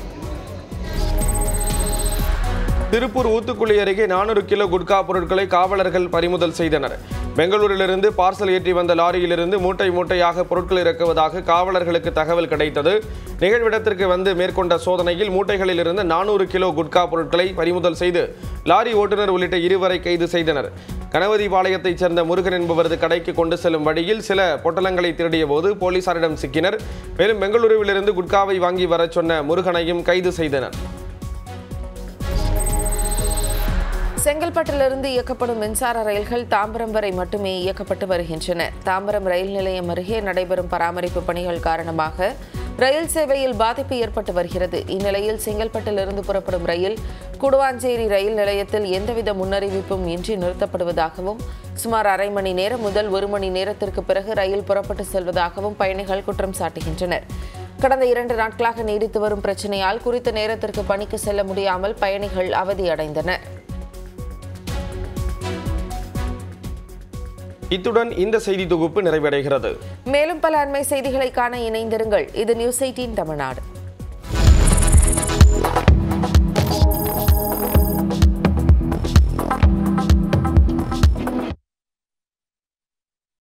திருப்பூர் ஊத்துக்குளி அருகே நானூறு கிலோ குட்கா பொருட்களை காவலர்கள் பறிமுதல் செய்தனர் பெங்களூரிலிருந்து பார்சல் ஏற்றி வந்த லாரியிலிருந்து மூட்டை மூட்டையாக பொருட்கள் இறக்குவதாக காவலர்களுக்கு தகவல் கிடைத்தது நிகழ்விடத்திற்கு வந்து மேற்கொண்ட சோதனையில் மூட்டைகளில் இருந்து நானூறு கிலோ குட்கா பொருட்களை பறிமுதல் செய்து லாரி ஓட்டுநர் உள்ளிட்ட இருவரை கைது செய்தனர் கணபதிபாளையத்தைச் சேர்ந்த முருகன் என்பவரது கடைக்கு கொண்டு செல்லும் வழியில் சில பொட்டலங்களை திருடிய போது போலீசாரிடம் சிக்கினர் மேலும் பெங்களூருவிலிருந்து குட்காவை வாங்கி வரச் சொன்ன முருகனையும் கைது செய்தனர் செங்கல்பட்டிலிருந்து இயக்கப்படும் மின்சார ரயில்கள் தாம்பரம் வரை மட்டுமே இயக்கப்பட்டு வருகின்றன தாம்பரம் ரயில் நிலையம் அருகே நடைபெறும் பராமரிப்பு பணிகள் காரணமாக ரயில் சேவையில் பாதிப்பு ஏற்பட்டு வருகிறது இந்நிலையில் செங்கல்பட்டிலிருந்து புறப்படும் ரயில் குடுவாஞ்சேரி ரயில் நிலையத்தில் எந்தவித முன்னறிவிப்பும் இன்றி நிறுத்தப்படுவதாகவும் சுமார் அரை மணி நேரம் முதல் ஒரு மணி நேரத்திற்கு பிறகு ரயில் புறப்பட்டு செல்வதாகவும் பயணிகள் குற்றம் சாட்டுகின்றனர் கடந்த இரண்டு நாட்களாக நீடித்து வரும் பிரச்சனையால் குறித்த நேரத்திற்கு பணிக்கு செல்ல முடியாமல் பயணிகள் அவதியடைந்தனர் இத்துடன் இந்த செய்தி தொகுப்பு நிறைவடைகிறது மேலும் பல அண்மை செய்திகளை காண இணைந்திருங்கள் இது நியூஸ் எயிட்டீன் தமிழ்நாடு